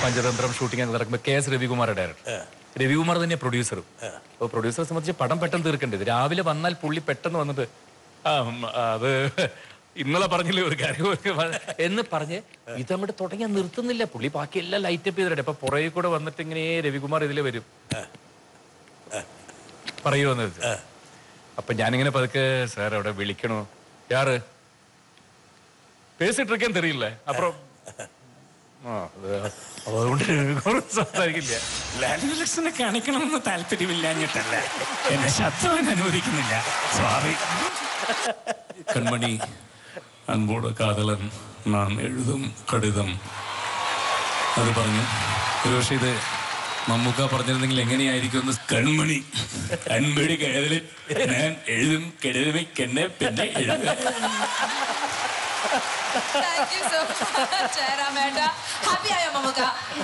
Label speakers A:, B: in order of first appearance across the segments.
A: Panchatantra shooting ഒക്കെ നടക്കുമ്പോൾ K S Ravikumar director Ravikumar തന്നെ പ്രൊഡ്യൂസറും അപ്പോൾ പ്രൊഡ്യൂസറെ സംബന്ധിച്ച് പടം പെട്ടെന്ന് തീർക്കേണ്ടത് രാവിലെ വന്നാൽ പുള്ളി പെട്ടെന്ന് വന്നിട്ട് ആ ഉം, അത് ഇന്നലെ പറഞ്ഞില്ലേ ഒരു കാര്യം ഒരു വ- എന്ന് പറഞ്ഞ് ഇതങ്ങോട്ട് തുടങ്ങിയാൽ നിർത്തുന്നില്ല പുള്ളി ബാക്കി എല്ലാം ലൈറ്റപ്പ് ചെയ്തിട്ട് അപ്പൊ പുറകെ കൂടെ വന്നിട്ട് ഇങ്ങനെ രവികുമാർ ഇതിലെ വരും പറയുമെന്ന് വെച്ചാ. അപ്പൊ ഞാനിങ്ങനെ പതുക്കെ സാർ അവിടെ വിളിക്കണോ യാറ് பேசிட்டு இருக்கேன்னு தெரியல அப்புறம் ആ, അത് അതുകൊണ്ട് രവികുമാർ സംസാരിക്കില്ല
B: ലാൻഡ് വിലക്ഷനെ കാണിക്കണമെന്ന് താല്പര്യമില്ലാഞ്ഞിട്ടല്ല എന്നെ ശബ്ദം അനുവദിക്കുന്നില്ല സോറി കൺമണി അൻപോട് കാതലൻ നാം എഴുതും കടിതം അത് പറഞ്ഞു ഒരുപക്ഷെ ഇത് മമ്മൂക്ക പറഞ്ഞിരുന്നെങ്കിൽ എങ്ങനെയായിരിക്കും എന്ന് കൺമണി അൻപടി കഴുതലിൽ ഞാൻ എഴുതും കെടുതമിക്കെന്നെ പിന്നെ എഴുതുക
C: താങ്ക് യു സോ മച്ച് ജയറാമേട്ട ഹാപ്പി ആയോ മമ്മൂക്ക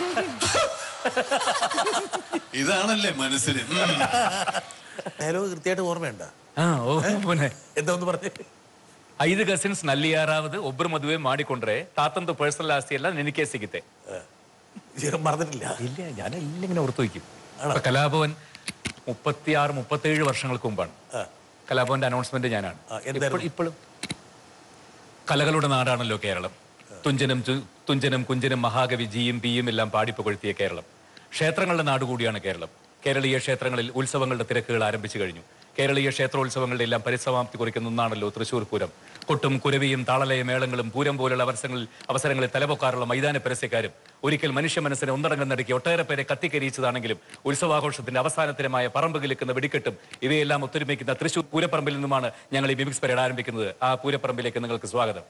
D: ഇതാണല്ലേ മനസ്സിന് ഉം.
E: ഡയലോഗ് കൃത്യമായിട്ട് ഓർമ്മയുണ്ട
A: ആ ഓ പിന്നെ
E: എന്താ ഒന്ന് പറഞ്ഞേ
A: ಐದು ಕಸಿನ್ಸ್ ನಲ್ಲಿ ಯಾರಾவது ಒಬ್ಬರು ಮದುವೆ ಮಾಡಿಕೊಂಡ್ರೆ ತಾತಂದು ಪರ್ಸನಲ್ ಆಸ್ತಿ ಎಲ್ಲ ನಿನಗೆ ಸಿಗುತ್ತೆ
E: ജീവൻ മറന്നിട്ടില്ല
A: ഇല്ല ഞാൻ എല്ലാം ഇങ്ങനെ ഓർത്തു വയ്ക്കും ഇപ്പൊ കലാഭവൻ മുപ്പത്തിയാറ് മുപ്പത്തേഴ് വർഷങ്ങൾക്ക് മുമ്പാണ് കലാഭവന്റെ അനൗൺസ്മെന്റ് ഞാനാണ്
E: ആ, എന്തായിരുന്നു?
A: ഇപ്പോൾ- ഇപ്പോഴും കലകളുടെ നാടാണല്ലോ കേരളം തുഞ്ചനും ചു- തുഞ്ചനും കുഞ്ചനും മഹാകവി ജിയും പിയും എല്ലാം പാടിപ്പുകൊഴുത്തിയ കേരളം ക്ഷേത്രങ്ങളുടെ നാട് കൂടിയാണ് കേരളം കേരളീയ ക്ഷേത്രങ്ങളിൽ ഉത്സവങ്ങളുടെ തിരക്കുകൾ ആരംഭിച്ചു കഴിഞ്ഞു കേരളീയ ക്ഷേത്രോത്സവങ്ങളുടെ എല്ലാം പരിസമാപ്തി കുറിക്കുന്ന ഒന്നാണല്ലോ തൃശൂർ പൂരം കൊട്ടും കുരവിയും താളലയ മേളങ്ങളും പൂരം പോലുള്ള അവസരങ്ങളിൽ അവസരങ്ങളിൽ തലപൊക്കാറുള്ള മൈതാന പരസ്യക്കാരും ഒരിക്കൽ മനുഷ്യ മനസ്സിനെ ഒന്നടങ്കം നടുക്കി ഒട്ടേറെ പേരെ കത്തിക്കരിയിച്ചതാണെങ്കിലും ഉത്സവാഘോഷത്തിന്റെ അവസാനത്തിനുമായ പറമ്പ് കിലുക്കുന്ന വെടിക്കെട്ടും ഇവയെല്ലാം ഒത്തൊരുമിക്കുന്ന തൃശൂർ പൂരപ്പറമ്പിൽ നിന്നുമാണ് ഞങ്ങൾ ഈ മിമിക്സ് പരേഡ് ആരംഭിക്കുന്നത് ആ പൂരപ്പറമ്പിലേക്ക് നിങ്ങൾക്ക് സ്വാഗതം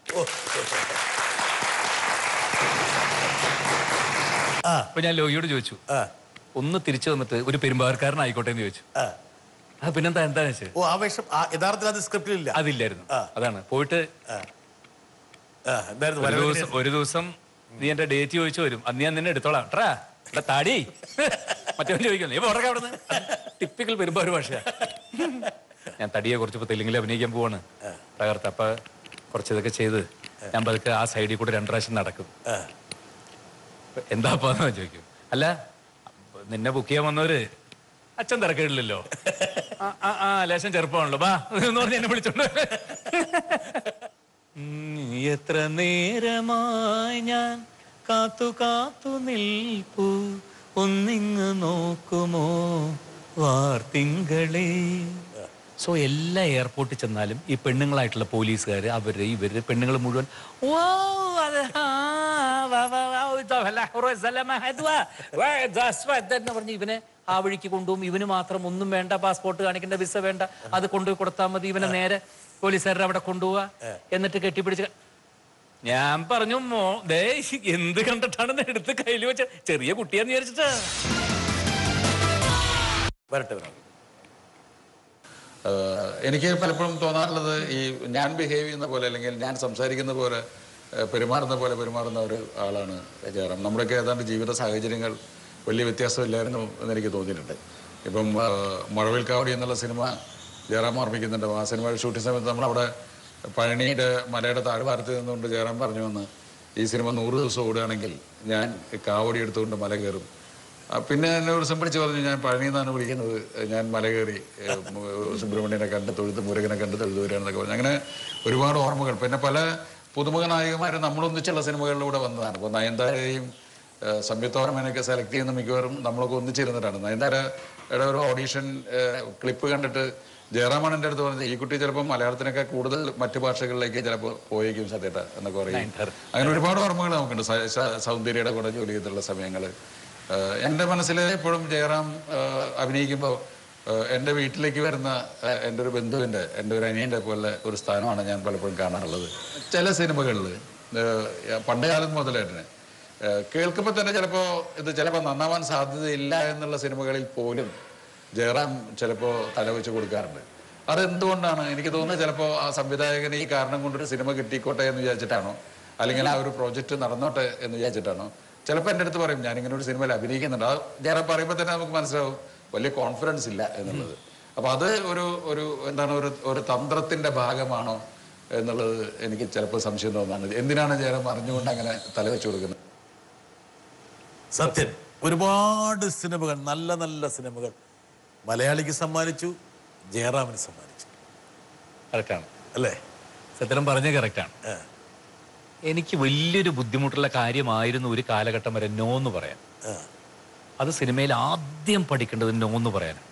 A: അപ്പൊ ഞാൻ ലോഹിയോട് ചോദിച്ചു
E: ആ
A: ഒന്ന് തിരിച്ചു വന്നിട്ട് ഒരു പെരുമ്പാവൂർക്കാരനായിക്കോട്ടെ എന്ന് ചോദിച്ചു
E: ആ
A: ആ പിന്നെന്താ എന്താ വെച്ചത്
E: ഓ ആ വേഷം ആ, യഥാർത്ഥത്തിൽ അത് സ്ക്രിപ്റ്റിലില്ല
A: അതില്ലായിരുന്നു
E: ആ.
A: അതാണ് പോയിട്ട്
E: ആ എന്തായിരുന്നു
A: ഒരു
E: വരവ്
A: ദിവസം ഒരു ദിവസം നീ എന്റെ ഡേറ്റ് ചോദിച്ചു വരും അന്ന് ഞാൻ നിന്നെ എടുത്തോളാം ട്രാ എടാ താടി മറ്റവൻ ചോദിക്കുന്നു നീ പുറകെ അവിടുന്ന് ടിപ്പിക്കൽ പെരുമ്പാവൂർ ഭാഷ ഞാൻ തടിയെ കുറച്ച് തെലുങ്കിൽ അഭിനയിക്കാൻ പോവാണ് തകർത്ത് അപ്പൊ കുറച്ചിതൊക്കെ ചെയ്ത് ഞാൻ പതുക്കെ ആ സൈഡിൽ കൂടെ രണ്ടു പ്രാവശ്യം നടക്കും
E: ആ.
A: എന്താപ്പാന്ന് ചോദിക്കും അല്ല നിന്നെ ബുക്ക് ചെയ്യാൻ വന്നവര് അച്ഛൻ തിരക്കിടില്ലല്ലോ ആ, ആ, ആ ലേശം ചെറുപ്പമാണല്ലോ ബാ എന്ന് പറഞ്ഞ് എന്നെ വിളിച്ചോണ്ട് ഉം, എത്ര നേരമായി ഞാൻ കാത്തു കാത്തു നിൽപ്പു ഒന്നിങ്ങ് നോക്കുമോ വാർത്തിങ്കളേ സോ എല്ലാ എയർപോർട്ടിൽ ചെന്നാലും ഈ പെണ്ണുങ്ങളായിട്ടുള്ള പോലീസുകാർ അവര് ഇവര് പെണ്ണുങ്ങൾ മുഴുവൻ ഓ അത് ആ, വാ, വാ, വാ, ഓ, ഇതാ, വല്ല, ഹുറോ, സലമ, ഹദ്വാ, വാ, ദാസ്വാ, ഇതെന്ന് പറഞ്ഞ് ഇവനെ ആ വഴിക്ക് കൊണ്ടുപോകും ഇവന് മാത്രം ഒന്നും വേണ്ട പാസ്പോർട്ട് കാണിക്കേണ്ട വിസ വേണ്ട അത് കൊണ്ടുപോയി കൊടുത്താൽ മതി ഇവനെ നേരെ പോലീസുകാരുടെ അവിടെ കൊണ്ടുപോവാ എന്നിട്ട് കെട്ടിപ്പിടിച്ച് ക- ഞാൻ പറഞ്ഞു മോ ദേ എന്ത് കണ്ടിട്ടാണ് എടുത്ത് കയ്യിൽ വെച്ച ചെറിയ കുട്ടിയാന്ന് വിചാരിച്ചിട്ടാ
E: വരട്ടെ വരട്ടെ
F: ആഹ് എനിക്ക് പലപ്പോഴും തോന്നാറുള്ളത് ഈ ഞാൻ ബിഹേവ് ചെയ്യുന്ന പോലെ അല്ലെങ്കിൽ ഞാൻ സംസാരിക്കുന്ന പോലെ ആഹ് പെരുമാറുന്ന പോലെ പെരുമാറുന്ന ഒരു ആളാണ് ജയറാം നമ്മുടെയൊക്കെ ഏതാണ്ട് ജീവിത സാഹചര്യങ്ങൾ വലിയ വ്യത്യാസമില്ലായിരുന്നു എന്ന് എനിക്ക് തോന്നിയിട്ടുണ്ട് ഇപ്പം ആഹ് മഴവിൽ കാവടി എന്നുള്ള സിനിമ ജയറാം ഓർമ്മിക്കുന്നുണ്ട് ആ സിനിമയുടെ ഷൂട്ടിംഗ് സമയത്ത് നമ്മളവിടെ പഴനിയുടെ മലയുടെ താഴ്വാരത്ത് നിന്നുകൊണ്ട് ജയറാം പറഞ്ഞു വന്ന് ഈ സിനിമ നൂറ് ദിവസം ഓടുകയാണെങ്കിൽ ഞാൻ കാവടി എടുത്തുകൊണ്ട് മല കയറും ആ, പിന്നെ എന്നെ ഒരു ദിവസം പിടിച്ച് പറഞ്ഞു ഞാൻ പഴനി എന്നാണ് വിളിക്കുന്നത് ഞാൻ മല കയറി ഏ, മു- സുബ്രഹ്മണ്യനെ കണ്ട് തൊഴുത്ത് മുരുകനെ കണ്ട് തൊഴുതു വരികയാണെന്നൊക്കെ പറഞ്ഞു അങ്ങനെ ഒരുപാട് ഓർമ്മകൾ പിന്നെ പല പുതുമുഖ നായകന്മാർ നമ്മളൊന്നിച്ചുള്ള സിനിമകളിലൂടെ വന്നതാണ് ഇപ്പോൾ നയൻതാരയും ഏ, സംയുക്തോർമേനൊക്കെ സെലക്ട് ചെയ്യുന്ന മിക്കവാറും നമ്മളൊക്കെ ഒന്നിച്ചിരുന്നിട്ടാണ് നയൻതാരയുടെ ഒരു ഓഡീഷൻ ക്ലിപ്പ് കണ്ടിട്ട് ജയറാമാണ് എൻ്റെ അടുത്ത് പറഞ്ഞത് ഈ കുട്ടി ചിലപ്പോൾ മലയാളത്തിനൊക്കെ കൂടുതൽ മറ്റു ഭാഷകളിലേക്ക് ചിലപ്പോൾ പോയേക്കും സത്യേട്ട എന്നൊക്കെ പറയും
A: നയൻതാര.
F: അങ്ങനെ ഒരുപാട് ഓർമ്മകൾ നമുക്കുണ്ട് സ- സ- സൗന്ദര്യയുടെ കൂടെ ജോലി ചെയ്തിട്ടുള്ള സമയങ്ങൾ എൻ്റെ മനസ്സിൽ എപ്പോഴും ജയറാം ആഹ് അഭിനയിക്കുമ്പോൾ ആഹ് എൻ്റെ വീട്ടിലേക്ക് വരുന്ന ആഹ് എൻ്റെ ഒരു ബന്ധുവിൻ്റെ എൻ്റെ ഒരു അനിയൻ്റെ പോലെ ഒരു സ്ഥാനമാണ് ഞാൻ പലപ്പോഴും കാണാറുള്ളത് ചില സിനിമകളിൽ പണ്ട് കാലം മുതൽ തന്നെ കേൾക്കുമ്പോൾ തന്നെ ചിലപ്പോൾ ഇത് ചിലപ്പോൾ നന്നാവാൻ സാധ്യതയില്ല എന്നുള്ള സിനിമകളിൽ പോലും ജയറാം ചിലപ്പോൾ തലവെച്ച് കൊടുക്കാറുണ്ട് അതെന്തുകൊണ്ടാണ് എനിക്ക് തോന്നുന്നത് ചിലപ്പോൾ ആ സംവിധായകന് ഈ കാരണം കൊണ്ടൊരു സിനിമ കിട്ടിക്കോട്ടെ എന്ന് വിചാരിച്ചിട്ടാണോ അല്ലെങ്കിൽ ആ ഒരു പ്രോജക്റ്റ് നടന്നോട്ടെ എന്ന് വിചാരിച്ചിട്ടാണോ ചിലപ്പോൾ എൻ്റെ അടുത്ത് പറയും ഞാനിങ്ങനെ ഒരു സിനിമയിൽ അഭിനയിക്കുന്നുണ്ട് അത് ജയറാം പറയുമ്പോൾ തന്നെ നമുക്ക് മനസ്സിലാവും വലിയ കോൺഫിഡൻസ് ഇല്ല എന്നുള്ളത് അപ്പോൾ അത് ഒരു ഒരു എന്താണ് ഒരു ഒരു തന്ത്രത്തിൻ്റെ ഭാഗമാണോ എന്നുള്ളത് എനിക്ക് ചിലപ്പോൾ സംശയം തോന്നാണ് എന്തിനാണ് ജയറാം അറിഞ്ഞുകൊണ്ട് അങ്ങനെ തലവെച്ച് കൊടുക്കുന്നത്
E: സത്യൻ ഒരുപാട് സിനിമകൾ നല്ല നല്ല സിനിമകൾ മലയാളിക്ക് സമ്മാനിച്ചു ജയറാമിന് സമ്മാനിച്ചു
A: കറക്റ്റാണ്
E: അല്ലേ
A: സത്യം പറഞ്ഞ കറക്റ്റാണ്
E: ആ.
A: എനിക്ക് വലിയൊരു ബുദ്ധിമുട്ടുള്ള കാര്യമായിരുന്നു ഒരു കാലഘട്ടം വരെ നോ എന്ന് പറയാൻ
E: ആ.
A: അത് സിനിമയിൽ ആദ്യം പഠിക്കേണ്ടത് നോ എന്ന് പറയാനാണ്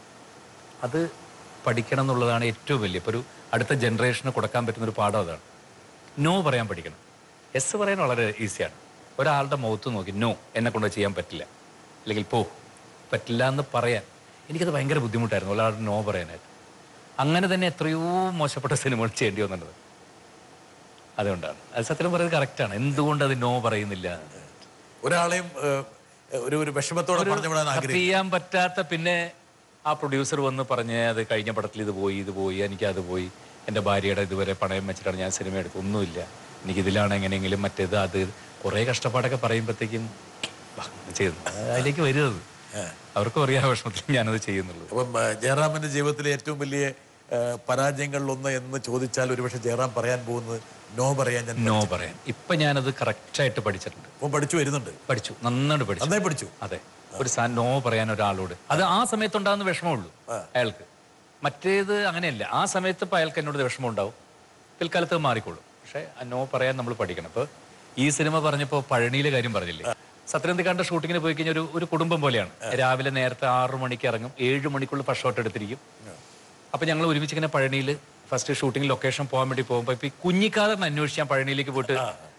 A: അത് പഠിക്കണം എന്നുള്ളതാണ് ഏറ്റവും വലിയ ഇപ്പോൾ ഒരു അടുത്ത ജനറേഷന് കൊടുക്കാൻ പറ്റുന്ന ഒരു പാഠം അതാണ് നോ പറയാൻ പഠിക്കണം എസ് പറയാൻ വളരെ ഈസിയാണ് ഒരാളുടെ മുഖത്ത് നോക്കി നോ എന്നെ കൊണ്ട് ചെയ്യാൻ പറ്റില്ല അല്ലെങ്കിൽ പോ പറ്റില്ല എന്ന് പറയാൻ എനിക്കത് ഭയങ്കര ബുദ്ധിമുട്ടായിരുന്നു ഒരാളുടെ നോ പറയാനായിട്ട് അങ്ങനെ തന്നെ എത്രയോ മോശപ്പെട്ട സിനിമകൾ ചെയ്യേണ്ടി വന്നിട്ടുണ്ട് അതുകൊണ്ടാണ് അത് സത്യം പറയുന്നത് കറക്റ്റാണ് എന്തുകൊണ്ട് അത് നോ പറയുന്നില്ല
E: ഒരാളെയും ഏഹ്, ഒരു ഒരു വിഷമത്തോടെ പറഞ്ഞു വിടാൻ
A: കട്ട്
E: ആഗ്രഹിക്കും
A: ചെയ്യാൻ പറ്റാത്ത പിന്നെ ആ പ്രൊഡ്യൂസർ വന്ന് പറഞ്ഞ് അത് കഴിഞ്ഞ പടത്തിൽ ഇത് പോയി ഇത് പോയി എനിക്ക് അത് പോയി എൻ്റെ ഭാര്യയുടെ ഇതുവരെ പണയം വെച്ചിട്ടാണ് ഞാൻ സിനിമ എടുത്തത് ഒന്നുമില്ല എനിക്ക് ഇതിലാണ് എങ്ങനെയെങ്കിലും മറ്റേത് അത് കുറേ കഷ്ടപ്പാടൊക്കെ പറയുമ്പോഴത്തേക്കും ബാ, ചെയ്യുന്നു അതിലേക്ക് വരുന്നത് അവർക്കും അറിയാം വിഷമത്തിൽ ഞാനത് ചെയ്യുന്നുള്ളൂ
E: അപ്പം ഏഹ്, ജയറാമിന്റെ ജീവിതത്തിലെ ഏറ്റവും വലിയ ഏഹ്, പരാജയങ്ങളിലൊന്ന് എന്ന് ചോദിച്ചാൽ ഒരുപക്ഷെ ജയറാം പറയാൻ പോകുന്നത് നോ പറയാൻ ഞാൻ
A: നോ പറയാൻ ഇപ്പൊ ഞാനത് കറക്റ്റായിട്ട് പഠിച്ചിട്ടുണ്ട്
E: ഇപ്പം പഠിച്ചു വരുന്നുണ്ട്
A: പഠിച്ചു നന്നായിട്ട് പഠിച്ചു
E: നന്നായി പഠിച്ചു
A: അതെ ഒരു സാ നോ പറയാൻ ഒരാളോട് അത് ആ സമയത്തുണ്ടാകുന്ന വിഷമമുള്ളൂ അയാൾക്ക് മറ്റേത് അങ്ങനെയല്ല ആ സമയത്ത് ഇപ്പൊ അയാൾക്ക് എന്നോട് വിഷമം ഉണ്ടാവും പിൽക്കാലത്ത് അത് മാറിക്കോളും പക്ഷെ ആ നോ പറയാൻ നമ്മൾ പഠിക്കണം ഇപ്പൊ ഈ സിനിമ പറഞ്ഞപ്പോ പഴനിയിലെ കാര്യം പറഞ്ഞില്ലേ സത്യനന്ദിക്കാണ്ട് ഷൂട്ടിങ്ങിന് പോയി കഴിഞ്ഞാൽ ഒരു ഒരു കുടുംബം പോലെയാണ് രാവിലെ നേരത്തെ ആറു മണിക്ക് ഇറങ്ങും ഏഴ് മണിക്കുള്ള ഫസ്റ്റ് ഷോട്ട് എടുത്തിരിക്കും അപ്പൊ ഞങ്ങൾ ഒരുമിച്ച് ഇങ്ങനെ പഴനിയിൽ ഫസ്റ്റ് ഷൂട്ടിംഗ് ലൊക്കേഷൻ പോകാൻ വേണ്ടി പോകുമ്പോൾ ഇപ്പൊ ഈ കുഞ്ഞിക്കാതറിന് അന്വേഷിച്ച് ഞാൻ പഴനിയിലേക്ക് പോയിട്ട്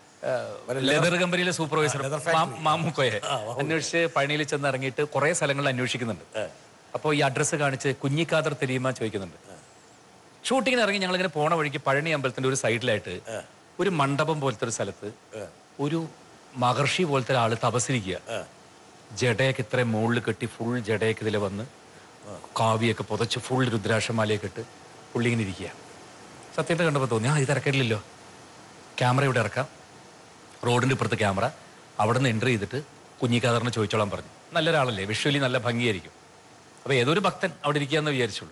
A: ലെതർ കമ്പനിയിലെ സൂപ്പർവൈസർ മാമുക്കോയെ അന്വേഷിച്ച് പഴനിയിൽ ചെന്ന് ഇറങ്ങിയിട്ട് കുറെ സ്ഥലങ്ങളിൽ അന്വേഷിക്കുന്നുണ്ട് അപ്പോൾ ഈ അഡ്രസ്സ് കാണിച്ച് കുഞ്ഞിക്കാതർ തെരീമ ചോദിക്കുന്നുണ്ട് ഷൂട്ടിങ്ങിന് ഇറങ്ങി ഞങ്ങൾ ഇങ്ങനെ പോണ വഴിക്ക് പഴനി അമ്പലത്തിന്റെ ഒരു സൈഡിലായിട്ട് ഒരു മണ്ഡപം പോലത്തെ ഒരു സ്ഥലത്ത് ഒരു മഹർഷി പോലത്തെ ഒരാള് തപസ്സിരിക്കുക ജഡയൊക്കെ ഇത്രയും മുകളിൽ കെട്ടി ഫുൾ ജഡയൊക്കെ ഇതിൽ വന്ന് കാവിയൊക്കെ പുതച്ച് ഫുൾ രുദ്രാക്ഷമാലയൊക്കെ ഇട്ട് പുള്ളി ഇങ്ങനെ ഇരിക്കുക സത്യമായിട്ട് കണ്ടപ്പോൾ തോന്നി ആ ഇത് ഇറക്കില്ലല്ലോ ക്യാമറ ഇവിടെ ഇറക്കാം റോഡിൻ്റെ ഇപ്പുറത്ത് ക്യാമറ അവിടെ നിന്ന് എൻട്രി ചെയ്തിട്ട് കുഞ്ഞിക്കാതറിനെ ചോദിച്ചോളാൻ പറഞ്ഞു നല്ലൊരാളല്ലേ വിഷ്വലി നല്ല ഭംഗിയായിരിക്കും അപ്പോൾ ഏതൊരു ഭക്തൻ അവിടെ ഇരിക്കാന്ന് വിചാരിച്ചുള്ളൂ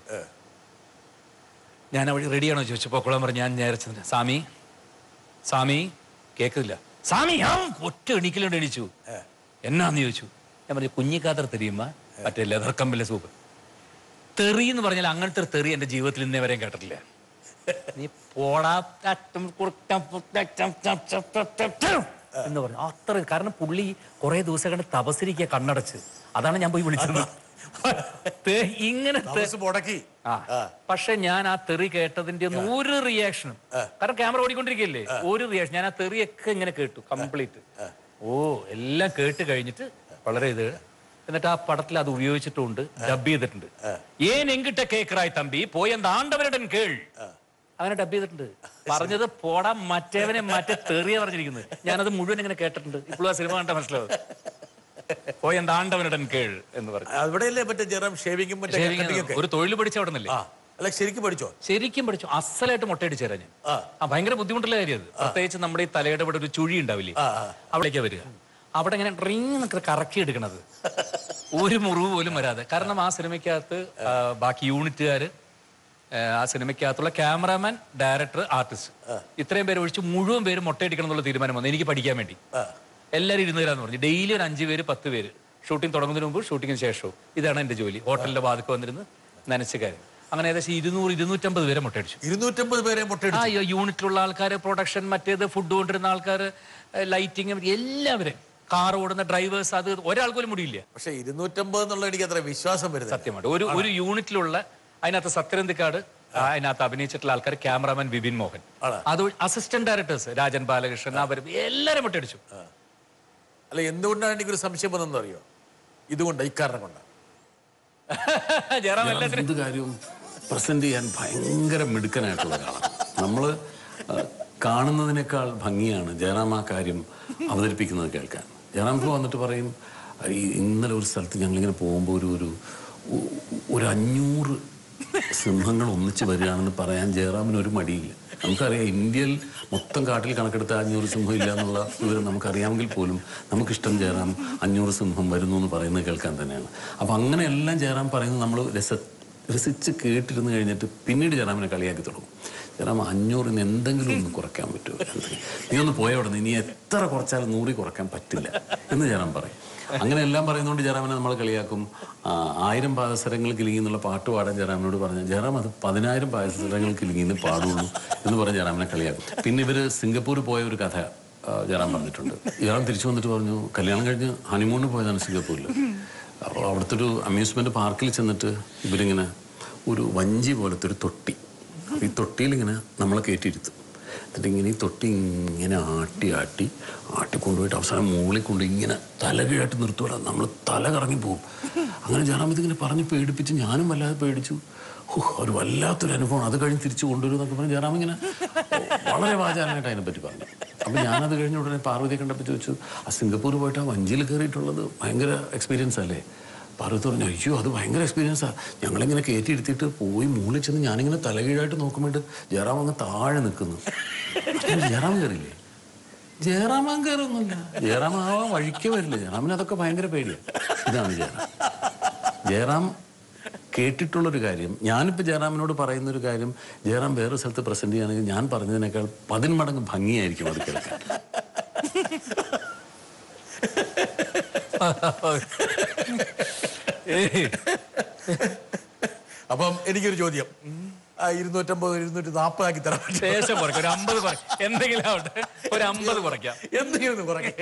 A: ഞാൻ അവിടെ റെഡിയാണോ ചോദിച്ചു പൊക്കോളാൻ പറഞ്ഞു ഞാൻ വിചാരിച്ചത് സ്വാമി സ്വാമി കേൾക്കില്ല സ്വാമി ആ ഒറ്റ എണീക്കലുണ്ട് എണീച്ചു എന്നാന്ന് ചോദിച്ചു ഞാൻ പറഞ്ഞു കുഞ്ഞിക്കാതർ തെരിയുമ്പ മറ്റേ ലെതർ കമ്പിലെ സൂപ്പ് തെറി എന്ന് പറഞ്ഞാൽ അങ്ങനത്തെ ഒരു തെറി എന്റെ ജീവിതത്തിൽ ഇന്നേ വരെയും കേട്ടിട്ടില്ല നീ പോടാ തട്ടും കുറുക്കം പുത്തം ചം ചം ചം ചം ചം ചം എന്ന് പറഞ്ഞു അത്ര കാരണം പുള്ളി കുറെ ദിവസം കണ്ട് തപസ്സിരിക്കുക കണ്ണടച്ച് അതാണ് ഞാൻ പോയി വിളിച്ചത് തേ- ഇങ്ങനെ തേ-
E: താമസ് മുടക്കി
A: ആ പക്ഷെ ഞാൻ ആ തെറി കേട്ടതിന്റെ ഒന്നും ഒരു റിയാക്ഷനും കാരണം ക്യാമറ ഓടിക്കൊണ്ടിരിക്കുകയല്ലേ ഒരു റിയാക്ഷൻ ഞാൻ ആ തെറിയൊക്കെ ഇങ്ങനെ കേട്ടു കംപ്ലീറ്റ് ഓ എല്ലാം കേട്ട് കഴിഞ്ഞിട്ട് വളരെ ഇത് എന്നിട്ട് ആ പടത്തിൽ അത് ഉപയോഗിച്ചിട്ടുണ്ട് ഡബ് ചെയ്തിട്ടുണ്ട് ഏൻ എങ്കിട്ട കേക്കറായി തമ്പി പോയെന്ത് ആണ്ടവരുടെ കേൾ അങ്ങനെ ഡബ് ചെയ്തിട്ടുണ്ട് പറഞ്ഞത് പോടാ മറ്റേവനെ മറ്റേ തെറിയ പറഞ്ഞിരിക്കുന്നത് ഞാനത് മുഴുവൻ ഇങ്ങനെ കേട്ടിട്ടുണ്ട് ഇപ്പോഴും ആ സിനിമ കണ്ട മനസ്സിലാവും പോയെന്ത് ആണ്ടവരുടെ കേൾ എന്ന് പറഞ്ഞു
E: അവിടെയല്ലേ മറ്റേ ജയറാം ഷേവിങ്ങും മറ്റേ
A: Shaving
E: cutting ഒക്കെ
A: ഒരു തൊഴിൽ പഠിച്ച അവിടെ നിന്നല്ലേ
E: ആ അല്ല ശരിക്കും പഠിച്ചോ
A: ശരിക്കും പഠിച്ചു അസലായിട്ട് മുട്ടയടിച്ചു തരാൻ ഞാൻ
E: ആ.
A: ആ ഭയങ്കര ബുദ്ധിമുട്ടുള്ള കാര്യം അത് പ്രത്യേകിച്ച് നമ്മുടെ ഈ തലയുടെ ഇവിടെ ഒരു ചുഴി ഉണ്ടാവില്ലേ അവിടേക്കാ വരിക അവിടെ ഇങ്ങനെ ഡ്രിങ് എന്നൊക്കെ കറക്കി എടുക്കണത് ഒരു മുറിവ് പോലും വരാതെ കാരണം ആ സിനിമയ്ക്കകത്ത് ആ, ബാക്കി യൂണിറ്റുകാര് ആ, ആ സിനിമയ്ക്കകത്തുള്ള ക്യാമറാമാൻ ഡയറക്ടർ ആർട്ടിസ്റ്റ് ഇത്രയും പേര് ഒഴിച്ച് മുഴുവൻ പേര് മുട്ടയടിക്കണം എന്നുള്ള തീരുമാനം വന്നു എനിക്ക് പഠിക്കാൻ വേണ്ടി എല്ലാവരും ഇരുന്ന് തരാന്ന് പറഞ്ഞു ഡെയിലി ഒരു അഞ്ച് പേര് പത്ത് പേര് ഷൂട്ടിംഗ് തുടങ്ങുന്നതിന് മുമ്പ് ഷൂട്ടിങ്ങിന് ശേഷവും ഇതാണ് എന്റെ ജോലി ഹോട്ടലിന്റെ വാതിക്ക് വന്നിരുന്ന് നനച്ച കാര്യം അങ്ങനെ ഏകദേശം ഇരുന്നൂറ് ഇരുന്നൂറ്റമ്പത് പേരെ മുട്ടയടിച്ചു
E: ഇരുന്നൂറ്റമ്പത് പേരെ
A: ആ
E: മുട്ടയിടിച്ചു
A: യ- യൂണിറ്റിലുള്ള ആൾക്കാർ പ്രൊഡക്ഷൻ മറ്റേത് ഫുഡ് കൊണ്ടിരുന്ന ആൾക്കാർ ലൈറ്റിങ് എല്ലാവരും കാർ ഓടുന്ന ഡ്രൈവേഴ്സ് അത് ഒരാൾക്ക് പോലും മുടിയില്ല
E: പക്ഷെ ഇരുന്നൂറ്റമ്പത് എന്നുള്ള എനിക്ക് അത്ര വിശ്വാസം വരുന്നത്
A: സത്യമാണ് ഒരു ഒരു യൂണിറ്റിലുള്ള അതിനകത്ത് സത്യനന്ദിക്കാട് അതിനകത്ത് അഭിനയിച്ചിട്ടുള്ള ആൾക്കാർ ക്യാമറാമാൻ വിപിൻ മോഹൻ
E: ആണ്.
A: അത് അസിസ്റ്റന്റ് ഡയറക്ടേഴ്സ് രാജൻ ബാലകൃഷ്ണൻ അവർ എല്ലാവരും മുട്ടടിച്ചു
E: അല്ല എന്തുകൊണ്ടാണ് എനിക്കൊരു സംശയം വന്നതെന്ന് അറിയോ ഇതുകൊണ്ട് ഇക്കാരണം കൊണ്ടാണ്
A: ജയറാം എല്ലാത്തിനും
B: എന്ത് കാര്യവും പ്രസന്റ് ചെയ്യാൻ ഭയങ്കര മിടുക്കനായിട്ടുള്ള ഒരാളാണ് നമ്മൾ കാണുന്നതിനേക്കാൾ ഭംഗിയാണ് ജയറാം ആ കാര്യം അവതരിപ്പിക്കുന്നത് കേൾക്കാൻ ജയറാം ഇപ്പോൾ വന്നിട്ട് പറയും ഈ ഇന്നലെ ഒരു സ്ഥലത്ത് ഞങ്ങളിങ്ങനെ പോകുമ്പോൾ ഒരു ഒരു ഒ- ഒരു അഞ്ഞൂറ് സിംഹങ്ങൾ ഒന്നിച്ച് വരികയാണെന്ന് പറയാൻ ജയറാമിന് ഒരു മടിയില്ല നമുക്കറിയാം ഇന്ത്യയിൽ മൊത്തം കാട്ടിൽ കണക്കെടുത്ത അഞ്ഞൂറ് സിംഹം ഇല്ല എന്നുള്ള വിവരം നമുക്കറിയാമെങ്കിൽ പോലും നമുക്കിഷ്ടം ജയറാം അഞ്ഞൂറ് സിംഹം വരുന്നു എന്ന് പറയുന്നത് കേൾക്കാൻ തന്നെയാണ് അപ്പം അങ്ങനെയെല്ലാം ജയറാം പറയുന്നത് നമ്മൾ രസ രസിച്ച് കേട്ടിരുന്ന് കഴിഞ്ഞിട്ട് പിന്നീട് ജയറാമിനെ കളിയാക്കി തുടങ്ങും ജയറാം അഞ്ഞൂറിന് എന്തെങ്കിലും ഒന്ന് കുറയ്ക്കാൻ പറ്റുമോ എന്തെങ്കിലും നീ ഒന്ന് പോയ ഉടനെ നീ എത്ര കുറച്ചാലും നൂറി കുറയ്ക്കാൻ പറ്റില്ല എന്ന് ജയറാം പറയും അങ്ങനെ എല്ലാം പറയുന്നതുകൊണ്ട് ജയറാമിനെ നമ്മൾ കളിയാക്കും ആ, ആയിരം പാദസരങ്ങൾ കിലുങ്ങി എന്നുള്ള പാട്ട് പാടാൻ ജയറാമിനോട് പറഞ്ഞു ജയറാം അത് പതിനായിരം പാദസരങ്ങൾ കിലുങ്ങി എന്ന് പാടുള്ളൂ എന്ന് പറഞ്ഞ് ജയറാമിനെ കളിയാക്കും പിന്നെ ഇവര് സിംഗപ്പൂർ പോയ ഒരു കഥ ആ, ജയറാം പറഞ്ഞിട്ടുണ്ട് ജയറാം തിരിച്ചു വന്നിട്ട് പറഞ്ഞു കല്യാണം കഴിഞ്ഞ് ഹണിമൂണിന് പോയതാണ് സിംഗപ്പൂരിൽ അപ്പോൾ അവിടുത്തെ ഒരു അമ്യൂസ്മെന്റ് പാർക്കിൽ ചെന്നിട്ട് ഇവരിങ്ങനെ ഒരു വഞ്ചി പോലത്തെ ഒരു തൊട്ടി ഈ തൊട്ടിയിൽ ഇങ്ങനെ നമ്മളെ കയറ്റിയിരുത്തും എന്നിട്ട് ഇങ്ങനെ ഈ തൊട്ടി ഇങ്ങനെ ആട്ടി ആട്ടി ആട്ടി കൊണ്ടുപോയിട്ട് അവസാനം മുകളിൽ കൊണ്ട് ഇങ്ങനെ തലകീഴായിട്ട് നിർത്തുമല്ലോ നമ്മൾ തല കറങ്ങി പോകും അങ്ങനെ ജാറാം ഇതിങ്ങനെ പറഞ്ഞ് പേടിപ്പിച്ച് ഞാനും വല്ലാതെ പേടിച്ചു ഹോ, ഒരു വല്ലാത്തൊരു അനുഭവം അത് കഴിഞ്ഞ് തിരിച്ചു കൊണ്ടുവരും എന്നൊക്കെ പറഞ്ഞ് ജയറാം ഇങ്ങനെ വളരെ വാചാലനായിട്ട് അതിനെപ്പറ്റി പറഞ്ഞു അപ്പം ഞാനത് കഴിഞ്ഞ ഉടനെ പാർവതിയെ കണ്ടപ്പോൾ ചോദിച്ചു ആ സിംഗപ്പൂർ പോയിട്ട് ആ വഞ്ചിയിൽ കയറിയിട്ടുള്ളത് ഭയങ്കര എക്സ്പീരിയൻസ് അല്ലേ പാർവതി പറഞ്ഞു അയ്യോ അത് ഭയങ്കര എക്സ്പീരിയൻസാ ഞങ്ങളിങ്ങനെ കയറ്റിയിരുത്തിയിട്ട് പോയി മൂളിൽ ചെന്ന് ഞാനിങ്ങനെ തലകീഴായിട്ട് നോക്കുമ്പോട്ട് ജയറാം അങ്ങ് താഴെ നിൽക്കുന്നു അപ്പോൾ ജയറാം കയറില്ലേ ജയറാമാൻ കയറൊന്നുമില്ല ജയറാം ആ വഴിക്ക് വരില്ല ജയറാമിന് അതൊക്കെ ഭയങ്കര പേടിയാണ് ഇതാണ് ജയറാം ജയറാം കേട്ടിട്ടുള്ളൊരു കാര്യം ഞാനിപ്പോൾ ജയറാമിനോട് പറയുന്ന ഒരു കാര്യം ജയറാം വേറെ സ്ഥലത്ത് പ്രസന്റ് ചെയ്യുകയാണെങ്കിൽ ഞാൻ പറഞ്ഞതിനേക്കാൾ പതിന്മടങ്ങ് ഭംഗിയായിരിക്കും അത് കേൾക്കാൻ
A: ഏയ്,
E: അപ്പം എനിക്കൊരു ചോദ്യം ആ ഇരുന്നൂറ്റമ്പത് ഇരുന്നൂറ്റി നാൽപ്പതാക്കി തരാൻ പറ്റുമോ?
A: ദേശം കുറയ്ക്കാം ഒരു അമ്പത് കുറയ്ക്കാം എന്തെങ്കിലും ആവട്ടെ ഒരു അമ്പത് കുറയ്ക്കാം
E: എന്തെങ്കിലും കുറയ്ക്ക്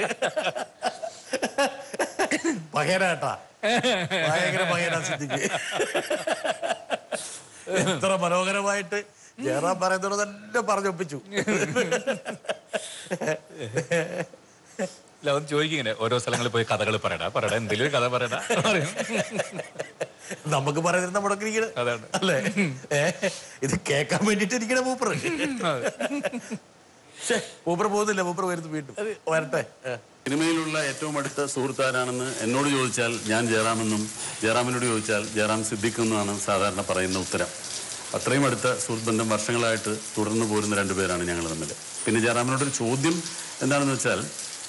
E: പകരാട്ടാ ഭയങ്കര പകരാ സിദ്ധിക്ക് എത്ര മനോഹരമായിട്ട് ജയറാം പറയുന്നത് തന്നെ പറഞ്ഞൊപ്പിച്ചു
A: അല്ല ഒന്ന് ചോദിക്കിങ്ങനെ ഓരോ സ്ഥലങ്ങളിൽ പോയി കഥകൾ പറയടാ പറയടാ എന്തെങ്കിലും ഒരു കഥ പറയടാ പറയും
E: നമുക്ക് പറയുന്നത് നമ്മുടെ ഇരിക്കണ
A: അതാണ്.
E: അല്ലേ ഏ ഇത് കേൾക്കാൻ വേണ്ടിട്ട് ഇരിക്കണ മൂപ്പർ ശ്ശേ, മൂപ്പർ പോകുന്നില്ല മൂപ്പർ വരുന്നു വീണ്ടും വരട്ടെ ഏ.
B: സിനിമയിലുള്ള ഏറ്റവും അടുത്ത സുഹൃത്താരാണെന്ന് എന്നോട് ചോദിച്ചാൽ ഞാൻ ജയറാമെന്നും ജയറാമിനോട് ചോദിച്ചാൽ ജയറാം സിദ്ദിഖ് എന്നുമാണ് സാധാരണ പറയുന്ന ഉത്തരം അത്രയും അടുത്ത സുഹൃത്ത് ബന്ധം വർഷങ്ങളായിട്ട് തുടർന്നു പോരുന്ന രണ്ടുപേരാണ് ഞങ്ങൾ തമ്മിൽ പിന്നെ ജയറാമിനോടൊരു ചോദ്യം എന്താണെന്ന് വെച്ചാൽ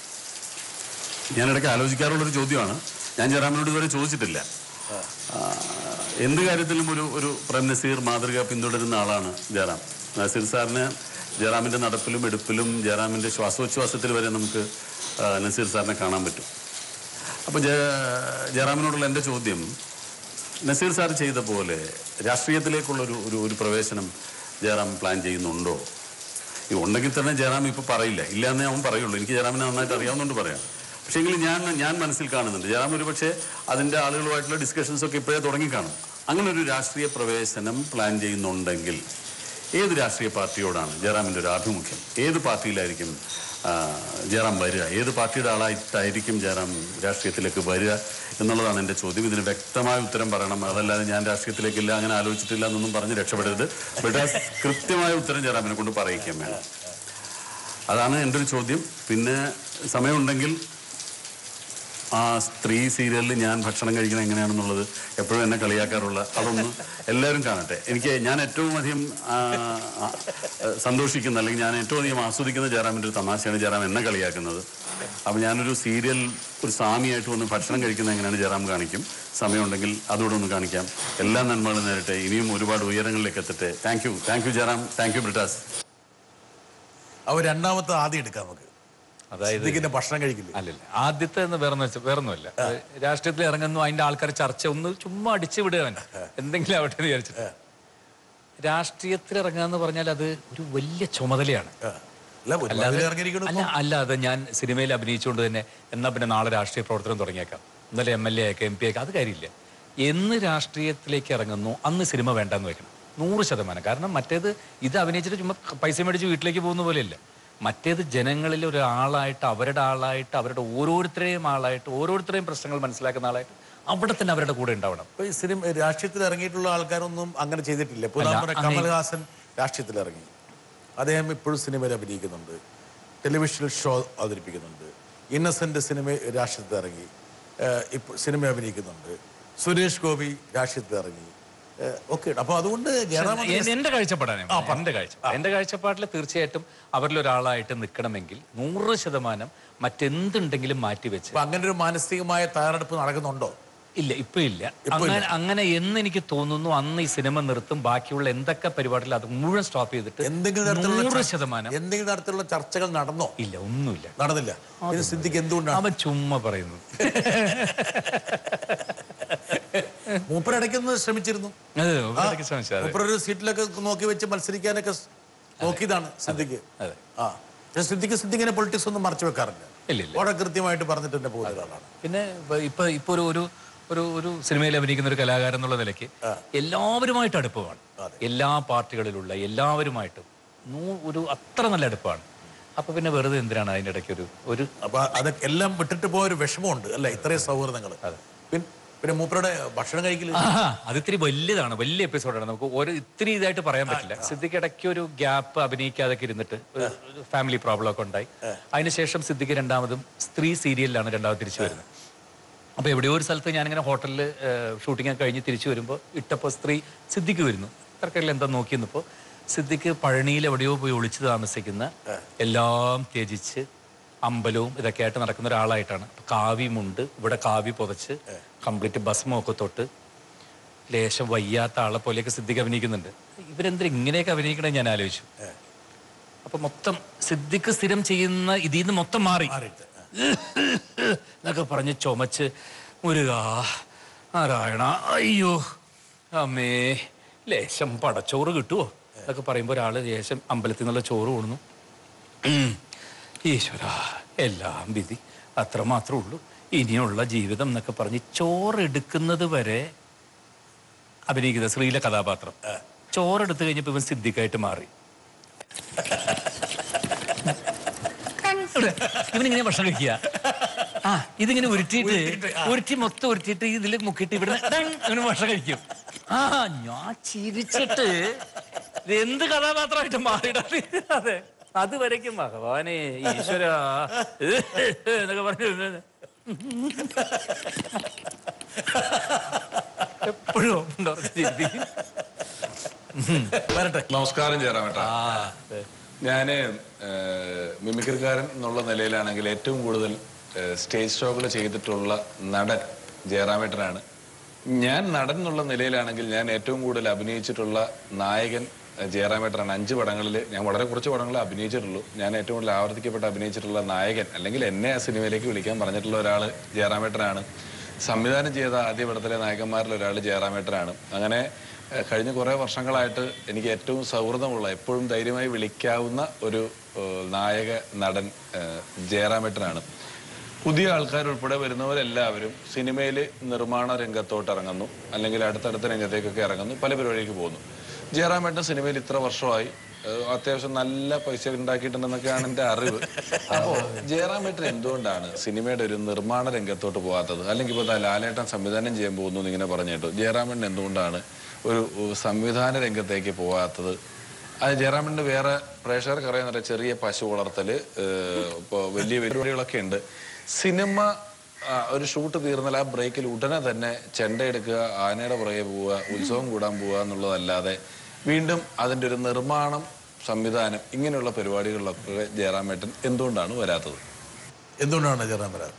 B: ഞാൻ ഇടയ്ക്ക് ആലോചിക്കാറുള്ളൊരു ചോദ്യമാണ് ഞാൻ ജയറാമിനോട് ഇതുവരെ ചോദിച്ചിട്ടില്ല ആ, എന്ത് കാര്യത്തിലും ഒരു ഒരു പ്രേം നസീർ മാതൃക പിന്തുടരുന്ന ആളാണ് ജയറാം നസീർ സാറിന് ജയറാമിൻ്റെ നടപ്പിലും എടുപ്പിലും ജയറാമിൻ്റെ ശ്വാസോച്ഛ്വാസത്തിൽ വരെ നമുക്ക് ആ, നസീർ സാറിനെ കാണാൻ പറ്റും അപ്പോൾ ജയ ജയറാമിനോടുള്ള എൻ്റെ ചോദ്യം നസീർ സാർ ചെയ്ത പോലെ രാഷ്ട്രീയത്തിലേക്കുള്ളൊരു ഒരു ഒരു പ്രവേശനം ജയറാം പ്ലാൻ ചെയ്യുന്നുണ്ടോ ഈ ഉണ്ടെങ്കിൽ തന്നെ ജയറാം ഇപ്പൊ പറയില്ല ഇല്ല എന്നേ അവൻ പറയുള്ളൂ എനിക്ക് ജയറാമിനെ നന്നായിട്ട് അറിയാവുന്നതുകൊണ്ട് പറയാം പക്ഷേ എങ്കിലും ഞാൻ ഞാൻ മനസ്സിൽ കാണുന്നുണ്ട് ജയറാം ഒരു പക്ഷേ അതിന്റെ ആളുകളുമായിട്ടുള്ള ഡിസ്കഷൻസ് ഒക്കെ ഇപ്പോഴേ തുടങ്ങി കാണും അങ്ങനെ ഒരു രാഷ്ട്രീയ പ്രവേശനം പ്ലാൻ ചെയ്യുന്നുണ്ടെങ്കിൽ ഏത് രാഷ്ട്രീയ പാർട്ടിയോടാണ് ജയറാമിന്റെ ഒരു ആഭിമുഖ്യം ഏത് പാർട്ടിയിലായിരിക്കും ആ, ജയറാം വരിക ഏത് പാർട്ടിയുടെ ആളായിട്ടായിരിക്കും ജയറാം രാഷ്ട്രീയത്തിലേക്ക് വരിക എന്നുള്ളതാണ് എൻ്റെ ചോദ്യം ഇതിന് വ്യക്തമായ ഉത്തരം പറയണം അതല്ലാതെ ഞാൻ രാഷ്ട്രീയത്തിലേക്കില്ല അങ്ങനെ ആലോചിച്ചിട്ടില്ല എന്നൊന്നും പറഞ്ഞ് രക്ഷപ്പെടരുത് ബട്ട് കൃത്യമായ ഉത്തരം ജയറാമിനെ കൊണ്ട് പറയിക്കാൻ വേണം അതാണ് എൻ്റെ ഒരു ചോദ്യം പിന്നെ സമയമുണ്ടെങ്കിൽ ആ സ്ത്രീ സീരിയലിൽ ഞാൻ ഭക്ഷണം കഴിക്കുന്നത് എങ്ങനെയാണെന്നുള്ളത് എപ്പോഴും എന്നെ കളിയാക്കാറുള്ള അതൊന്ന് എല്ലാവരും കാണട്ടെ എനിക്ക് ഞാൻ ഏറ്റവും അധികം ആ, ആ, സന്തോഷിക്കുന്ന അല്ലെങ്കിൽ ഞാൻ ഏറ്റവും അധികം ആസ്വദിക്കുന്ന ജയറാമിൻ്റെ ഒരു തമാശയാണ് ജയറാം എന്നെ കളിയാക്കുന്നത് അപ്പം ഞാനൊരു സീരിയൽ ഒരു സ്വാമിയായിട്ട് വന്ന് ഭക്ഷണം കഴിക്കുന്നത് എങ്ങനെയാണ് ജയറാം കാണിക്കും സമയമുണ്ടെങ്കിൽ അതുകൂടെ ഒന്ന് കാണിക്കാം എല്ലാ നന്മകളും നേരട്ടെ ഇനിയും ഒരുപാട് ഉയരങ്ങളിലേക്ക് എത്തട്ടെ thank you thank you Jayaram thank you Brittas
E: അവ രണ്ടാമത്തെ ആദ്യം എടുക്കാം നമുക്ക്
A: അതായത്
E: സിദ്ദിഖിന്റെ ഭക്ഷണം കഴിക്കില്ല
A: അല്ലല്ല ആദ്യത്തെ എന്ന് വേറൊന്നും വെച്ചാൽ വേറൊന്നുമല്ല രാഷ്ട്രീയത്തിൽ ഇറങ്ങുന്നു അതിന്റെ ആൾക്കാർ ചർച്ച ഒന്ന് ചുമ്മാ അടിച്ചു വിടുകവൻ എന്തെങ്കിലും ആവട്ടെ എന്ന് വിചാരിച്ചിട്ട് രാഷ്ട്രീയത്തിൽ ഇറങ്ങുക എന്ന് പറഞ്ഞാൽ അത് ഒരു വലിയ ചുമതലയാണ്
E: അല്ല ഒരുപാട് ഇറങ്ങിയിരിക്കണം
A: അല്ല അല്ലാതെ ഞാൻ സിനിമയിൽ അഭിനയിച്ചുകൊണ്ട് തന്നെ എന്നാ പിന്നെ നാളെ രാഷ്ട്രീയ പ്രവർത്തനം തുടങ്ങിയേക്കാം ഇന്നലെ എം എൽ എ ആക്കാം എം പി ആക്കാം അത് കാര്യമില്ല എന്ന് രാഷ്ട്രീയത്തിലേക്ക് ഇറങ്ങുന്നു അന്ന് സിനിമ വേണ്ടെന്ന് വെക്കണം നൂറ് ശതമാനം കാരണം മറ്റേത് ഇത് അഭിനയിച്ചിട്ട് ചുമ്മാ പൈസ മേടിച്ച് വീട്ടിലേക്ക് പോകുന്ന പോലെയല്ല മറ്റേത് ജനങ്ങളിൽ ഒരാളായിട്ട് അവരുടെ ആളായിട്ട് അവരുടെ ഓരോരുത്തരെയും ആളായിട്ട് ഓരോരുത്തരെയും പ്രശ്നങ്ങൾ മനസ്സിലാക്കുന്ന ആളായിട്ട് അവിടെ തന്നെ അവരുടെ കൂടെ ഉണ്ടാവണം
E: ഇപ്പൊ ഈ സിനിമ രാഷ്ട്രീയത്തിൽ ഇറങ്ങിയിട്ടുള്ള ആൾക്കാരൊന്നും അങ്ങനെ ചെയ്തിട്ടില്ല ഇപ്പൊ
A: അല്ല,
E: നമ്മുടെ
A: അങ്ങനെ-
E: കമൽഹാസൻ രാഷ്ട്രീയത്തിൽ ഇറങ്ങി അദ്ദേഹം ഇപ്പോഴും സിനിമയിൽ അഭിനയിക്കുന്നുണ്ട് ടെലിവിഷനിൽ ഷോ അവതരിപ്പിക്കുന്നുണ്ട് ഇന്നസെന്റ് സിനിമ രാഷ്ട്രീയത്തിൽ ഇറങ്ങി ഏഹ് ഇപ്പോൾ സിനിമ അഭിനയിക്കുന്നുണ്ട് സുരേഷ് ഗോപി രാഷ്ട്രീയത്തിൽ ഇറങ്ങി ഓക്കെ അപ്പൊ അതുകൊണ്ട് ജയറാം
A: എ- എന്റെ കാഴ്ചപ്പാടാണ് ഞാൻ പറഞ്ഞത്. എന്റെ കാഴ്ച എന്റെ കാഴ്ചപ്പാടിൽ തീർച്ചയായിട്ടും അവരിൽ ഒരാളായിട്ട് നിൽക്കണമെങ്കിൽ നൂറ് ശതമാനം മറ്റെന്തുണ്ടെങ്കിലും മാറ്റിവെച്ച്
E: അപ്പൊ അങ്ങനെ ഒരു മാനസികമായ തയ്യാറെടുപ്പ് നടക്കുന്നുണ്ടോ
A: ഇല്ല ഇപ്പൊ ഇല്ല അങ്ങനെ അങ്ങനെ എന്ന് എനിക്ക് തോന്നുന്നു അന്ന് ഈ സിനിമ നിർത്തും ബാക്കിയുള്ള എന്തൊക്കെ പരിപാടികൾ അത് മുഴുവൻ സ്റ്റോപ്പ് ചെയ്തിട്ട്
E: എന്തെങ്കിലും തരത്തിലുള്ള
A: നൂറ്
E: ചർ-
A: ശതമാനം
E: എന്തെങ്കിലും തരത്തിലുള്ള ചർച്ചകൾ നടന്നോ
A: ഇല്ല ഒന്നുമില്ല
E: നടന്നില്ല ഇത് സിദ്ദിഖ് എന്തുകൊണ്ടാണ്
A: അവൻ ചുമ്മാ പറയുന്നു
E: മൂപ്പർ ഇടയ്ക്കൊന്ന് ശ്രമിച്ചിരുന്നു
A: അതെ ഇടയ്ക്ക് ശ്രമിച്ചു, അതെ.
E: മൂപ്പർ ഒരു സീറ്റിലൊക്കെ നോക്കി വെച്ച് മത്സരിക്കാനൊക്കെ സ് നോക്കിയതാണ് സിദ്ദിഖ്
A: അതെ.
E: ആ പക്ഷെ സിദ്ദിഖ് സിദ്ദിഖിനെ പൊളിറ്റിക്സ് ഒന്നും മറച്ചു വെക്കാറില്ല
A: ഇല്ല, ഇല്ല.
E: വളരെ കൃത്യമായിട്ട് പറഞ്ഞിട്ട് തന്നെ പോകുന്ന ഒരാളാണ്
A: പിന്നെ ഇപ്പൊ- ഇപ്പൊ ഇപ്പൊ ഒരു ഒരു ഒരു ഒരു സിനിമയിൽ അഭിനയിക്കുന്ന ഒരു കലാകാരൻ എന്നുള്ള നിലയ്ക്ക് എല്ലാവരുമായിട്ട് അടുപ്പമാണ് എല്ലാ പാർട്ടികളിലുള്ള എല്ലാവരുമായിട്ടും നൂ- ഒരു അത്ര നല്ല അടുപ്പമാണ് അപ്പൊ പിന്നെ വെറുതെ എന്തിനാണ് അതിന്റെ ഇടയ്ക്ക് ഒരു ഒരു
E: അപ്പൊ അത് എല്ലാം വിട്ടിട്ട് പോയ ഒരു വിഷമമുണ്ട് അല്ലെ ഇത്രയും സൗഹൃദങ്ങൾ പിന്നെ പിന്നെ മൂപ്പരുടെ ഭക്ഷണം കഴിക്കല്
A: ആ, അത് ഇത്തിരി വലിയതാണ് വലിയ എപ്പിസോഡാണ് നമുക്ക് ഒരു ഇത്തിരി ഇതായിട്ട് പറയാൻ പറ്റില്ല സിദ്ദിഖ് ഇടയ്ക്ക് ഒരു ഗ്യാപ്പ് അഭിനയിക്കാതൊക്കെ ഇരുന്നിട്ട് ഒരു ഫാമിലി പ്രോബ്ലം ഒക്കെ ഉണ്ടായി അതിനുശേഷം സിദ്ദിഖ് രണ്ടാമതും സ്ത്രീ സീരിയലിലാണ് രണ്ടാമത് തിരിച്ചു വരുന്നത് അപ്പൊ എവിടെയോ ഒരു സ്ഥലത്ത് ഞാനിങ്ങനെ ഹോട്ടലിൽ ഷൂട്ടിംഗ് ഒക്കെ കഴിഞ്ഞ് തിരിച്ചു വരുമ്പോൾ ഇട്ടപ്പോൾ സ്ത്രീ സിദ്ദിഖ് വരുന്നു തിരക്കിൽ എന്താ നോക്കി നിന്നപ്പോൾ സിദ്ദിഖ് പഴനിയിൽ എവിടെയോ പോയി ഒളിച്ചു താമസിക്കുന്ന എല്ലാം ത്യജിച്ച് അമ്പലവും ഇതൊക്കെ ആയിട്ട് നടക്കുന്ന ഒരാളായിട്ടാണ് അപ്പൊ കാവ്യമുണ്ട് ഇവിടെ കാവ്യ പുതച്ച് കംപ്ലീറ്റ് ഭസ്മമൊക്കെ തൊട്ട് ലേശം വയ്യാത്ത ആളെ പോലെയൊക്കെ സിദ്ദിഖ് അഭിനയിക്കുന്നുണ്ട് ഇവരെന്തിനാ ഇങ്ങനെയൊക്കെ അഭിനയിക്കണേ ഞാൻ ആലോചിച്ചു അപ്പൊ മൊത്തം സിദ്ദിഖ് സ്ഥിരം ചെയ്യുന്ന ഇതിൽ നിന്ന് മൊത്തം മാറി എന്നൊക്കെ പറഞ്ഞ് ചുമച്ച് മുരുക നാരായണ അയ്യോ അമ്മേ ലേശം പടച്ചോറ് കിട്ടുമോ എന്നൊക്കെ പറയുമ്പോൾ ഒരാള് ലേശം അമ്പലത്തിൽ നിന്നുള്ള ചോറ് കൊണു ഈശ്വര എല്ലാം വിധി അത്ര മാത്രമേ ഉള്ളൂ ഇനിയുള്ള ജീവിതം എന്നൊക്കെ പറഞ്ഞ് ചോറെടുക്കുന്നത് വരെ അഭിനയിക്കുന്ന ശ്രീല കഥാപാത്രം ചോറെടുത്ത് കഴിഞ്ഞപ്പോൾ ഇവൻ സിദ്ദിഖായിട്ട് മാറി ഇവിടെ ഇവനിങ്ങനെ ഭക്ഷണം കഴിക്കുക ആ ഇതിങ്ങനെ ഉരുട്ടിയിട്ട് ഉരുട്ടി മൊത്തം ഉരുട്ടിയിട്ട് ഇതിൽ മുക്കിയിട്ട് ഇവിടെ ഇങ്ങനെ ഭക്ഷണം കഴിക്കും ആ ഞാൻ ചിരിച്ചിട്ട് ഇത് എന്ത് കഥാപാത്രമായിട്ട് മാറിയിടാറ് അതെ അതുവരയ്ക്കും ഭഗവാനെ ഈശ്വര എന്നൊക്കെ പറഞ്ഞു എപ്പോഴും ഉണ്ടാവും ചിരി.
E: വരട്ടെ
F: നമസ്കാരം ജയറാമേട്ടാ
A: ആ അതെ.
F: ഞാന് ഏഹ്, മിമിക്രിക്കാരൻ എന്നുള്ള നിലയിലാണെങ്കിൽ ഏറ്റവും കൂടുതൽ ഏഹ്, സ്റ്റേജ് ഷോകൾ ചെയ്തിട്ടുള്ള നടൻ ജയറാമേട്ടനാണ് ഞാൻ നടൻ എന്നുള്ള നിലയിലാണെങ്കിൽ ഞാൻ ഏറ്റവും കൂടുതൽ അഭിനയിച്ചിട്ടുള്ള നായകൻ ഏഹ്, ജയറാമേട്ടനാണ് അഞ്ച് പടങ്ങളിൽ ഞാൻ വളരെ കുറച്ച് പടങ്ങൾ അഭിനയിച്ചിട്ടുള്ളൂ ഞാൻ ഏറ്റവും കൂടുതൽ ആവർത്തിക്കപ്പെട്ട് അഭിനയിച്ചിട്ടുള്ള നായകൻ അല്ലെങ്കിൽ എന്നെ ആ സിനിമയിലേക്ക് വിളിക്കാൻ പറഞ്ഞിട്ടുള്ള ഒരാൾ ജയറാമേട്ടനാണ് സംവിധാനം ചെയ്ത ആദ്യ പടത്തിലെ നായകന്മാരിൽ ഒരാൾ ജയറാമേട്ടനാണ് അങ്ങനെ ഏഹ് കഴിഞ്ഞ കുറേ വർഷങ്ങളായിട്ട് എനിക്ക് ഏറ്റവും സൗഹൃദമുള്ള എപ്പോഴും ധൈര്യമായി വിളിക്കാവുന്ന ഒരു ഏഹ് നായക നടൻ ഏഹ് ജയറാമേട്ടനാണ് പുതിയ ആൾക്കാർ ഉൾപ്പെടെ വരുന്നവരെല്ലാവരും സിനിമയിൽ നിർമ്മാണ രംഗത്തോട്ട് ഇറങ്ങുന്നു അല്ലെങ്കിൽ അടുത്തടുത്ത രംഗത്തേക്കൊക്കെ ഇറങ്ങുന്നു പല പരിപാടിക്ക് പോകുന്നു ജയറാമേട്ടൻ സിനിമയിൽ ഇത്ര വർഷമായി ഏഹ് അത്യാവശ്യം നല്ല പൈസ ഉണ്ടാക്കിയിട്ടുണ്ടെന്നൊക്കെയാണ് എൻ്റെ അറിവ് അപ്പോൾ ജയറാമേട്ടൻ എന്തുകൊണ്ടാണ് സിനിമയുടെ ഒരു നിർമ്മാണ രംഗത്തോട്ട് പോകാത്തത് അല്ലെങ്കിൽ ഇപ്പോൾ ദാ ലാലേട്ടൻ സംവിധാനം ചെയ്യാൻ പോകുന്നു എന്ന് ഇങ്ങനെ പറഞ്ഞു കേട്ടു ജയറാമേട്ടൻ എന്തുകൊണ്ടാണ് ഒരു ഒരു സംവിധാന രംഗത്തേക്ക് പോകാത്തത് അത് ജയറാമേട്ടന് വേറെ പ്രേക്ഷകർക്ക് അറിയാവുന്ന ചെറിയ പശു വളർത്തല് ഏഹ് ഇപ്പോൾ വലിയ പരിപാടികളൊക്കെ ഉണ്ട് സിനിമ ആ, ഒരു ഷൂട്ട് തീർന്നാൽ ആ ബ്രേക്കിൽ ഉടനെ തന്നെ ചെണ്ട എടുക്കുക ആനയുടെ പുറകെ പോവുക ഉത്സവം കൂടാൻ പോവുക എന്നുള്ളതല്ലാതെ വീണ്ടും അതിൻ്റെ ഒരു നിർമ്മാണം സംവിധാനം ഇങ്ങനെയുള്ള പരിപാടികളിലൊക്കെ ജയറാമേട്ടൻ എന്തുകൊണ്ടാണ് വരാത്തത്
E: എന്തുകൊണ്ടാണ് ജയറാം വരാറ്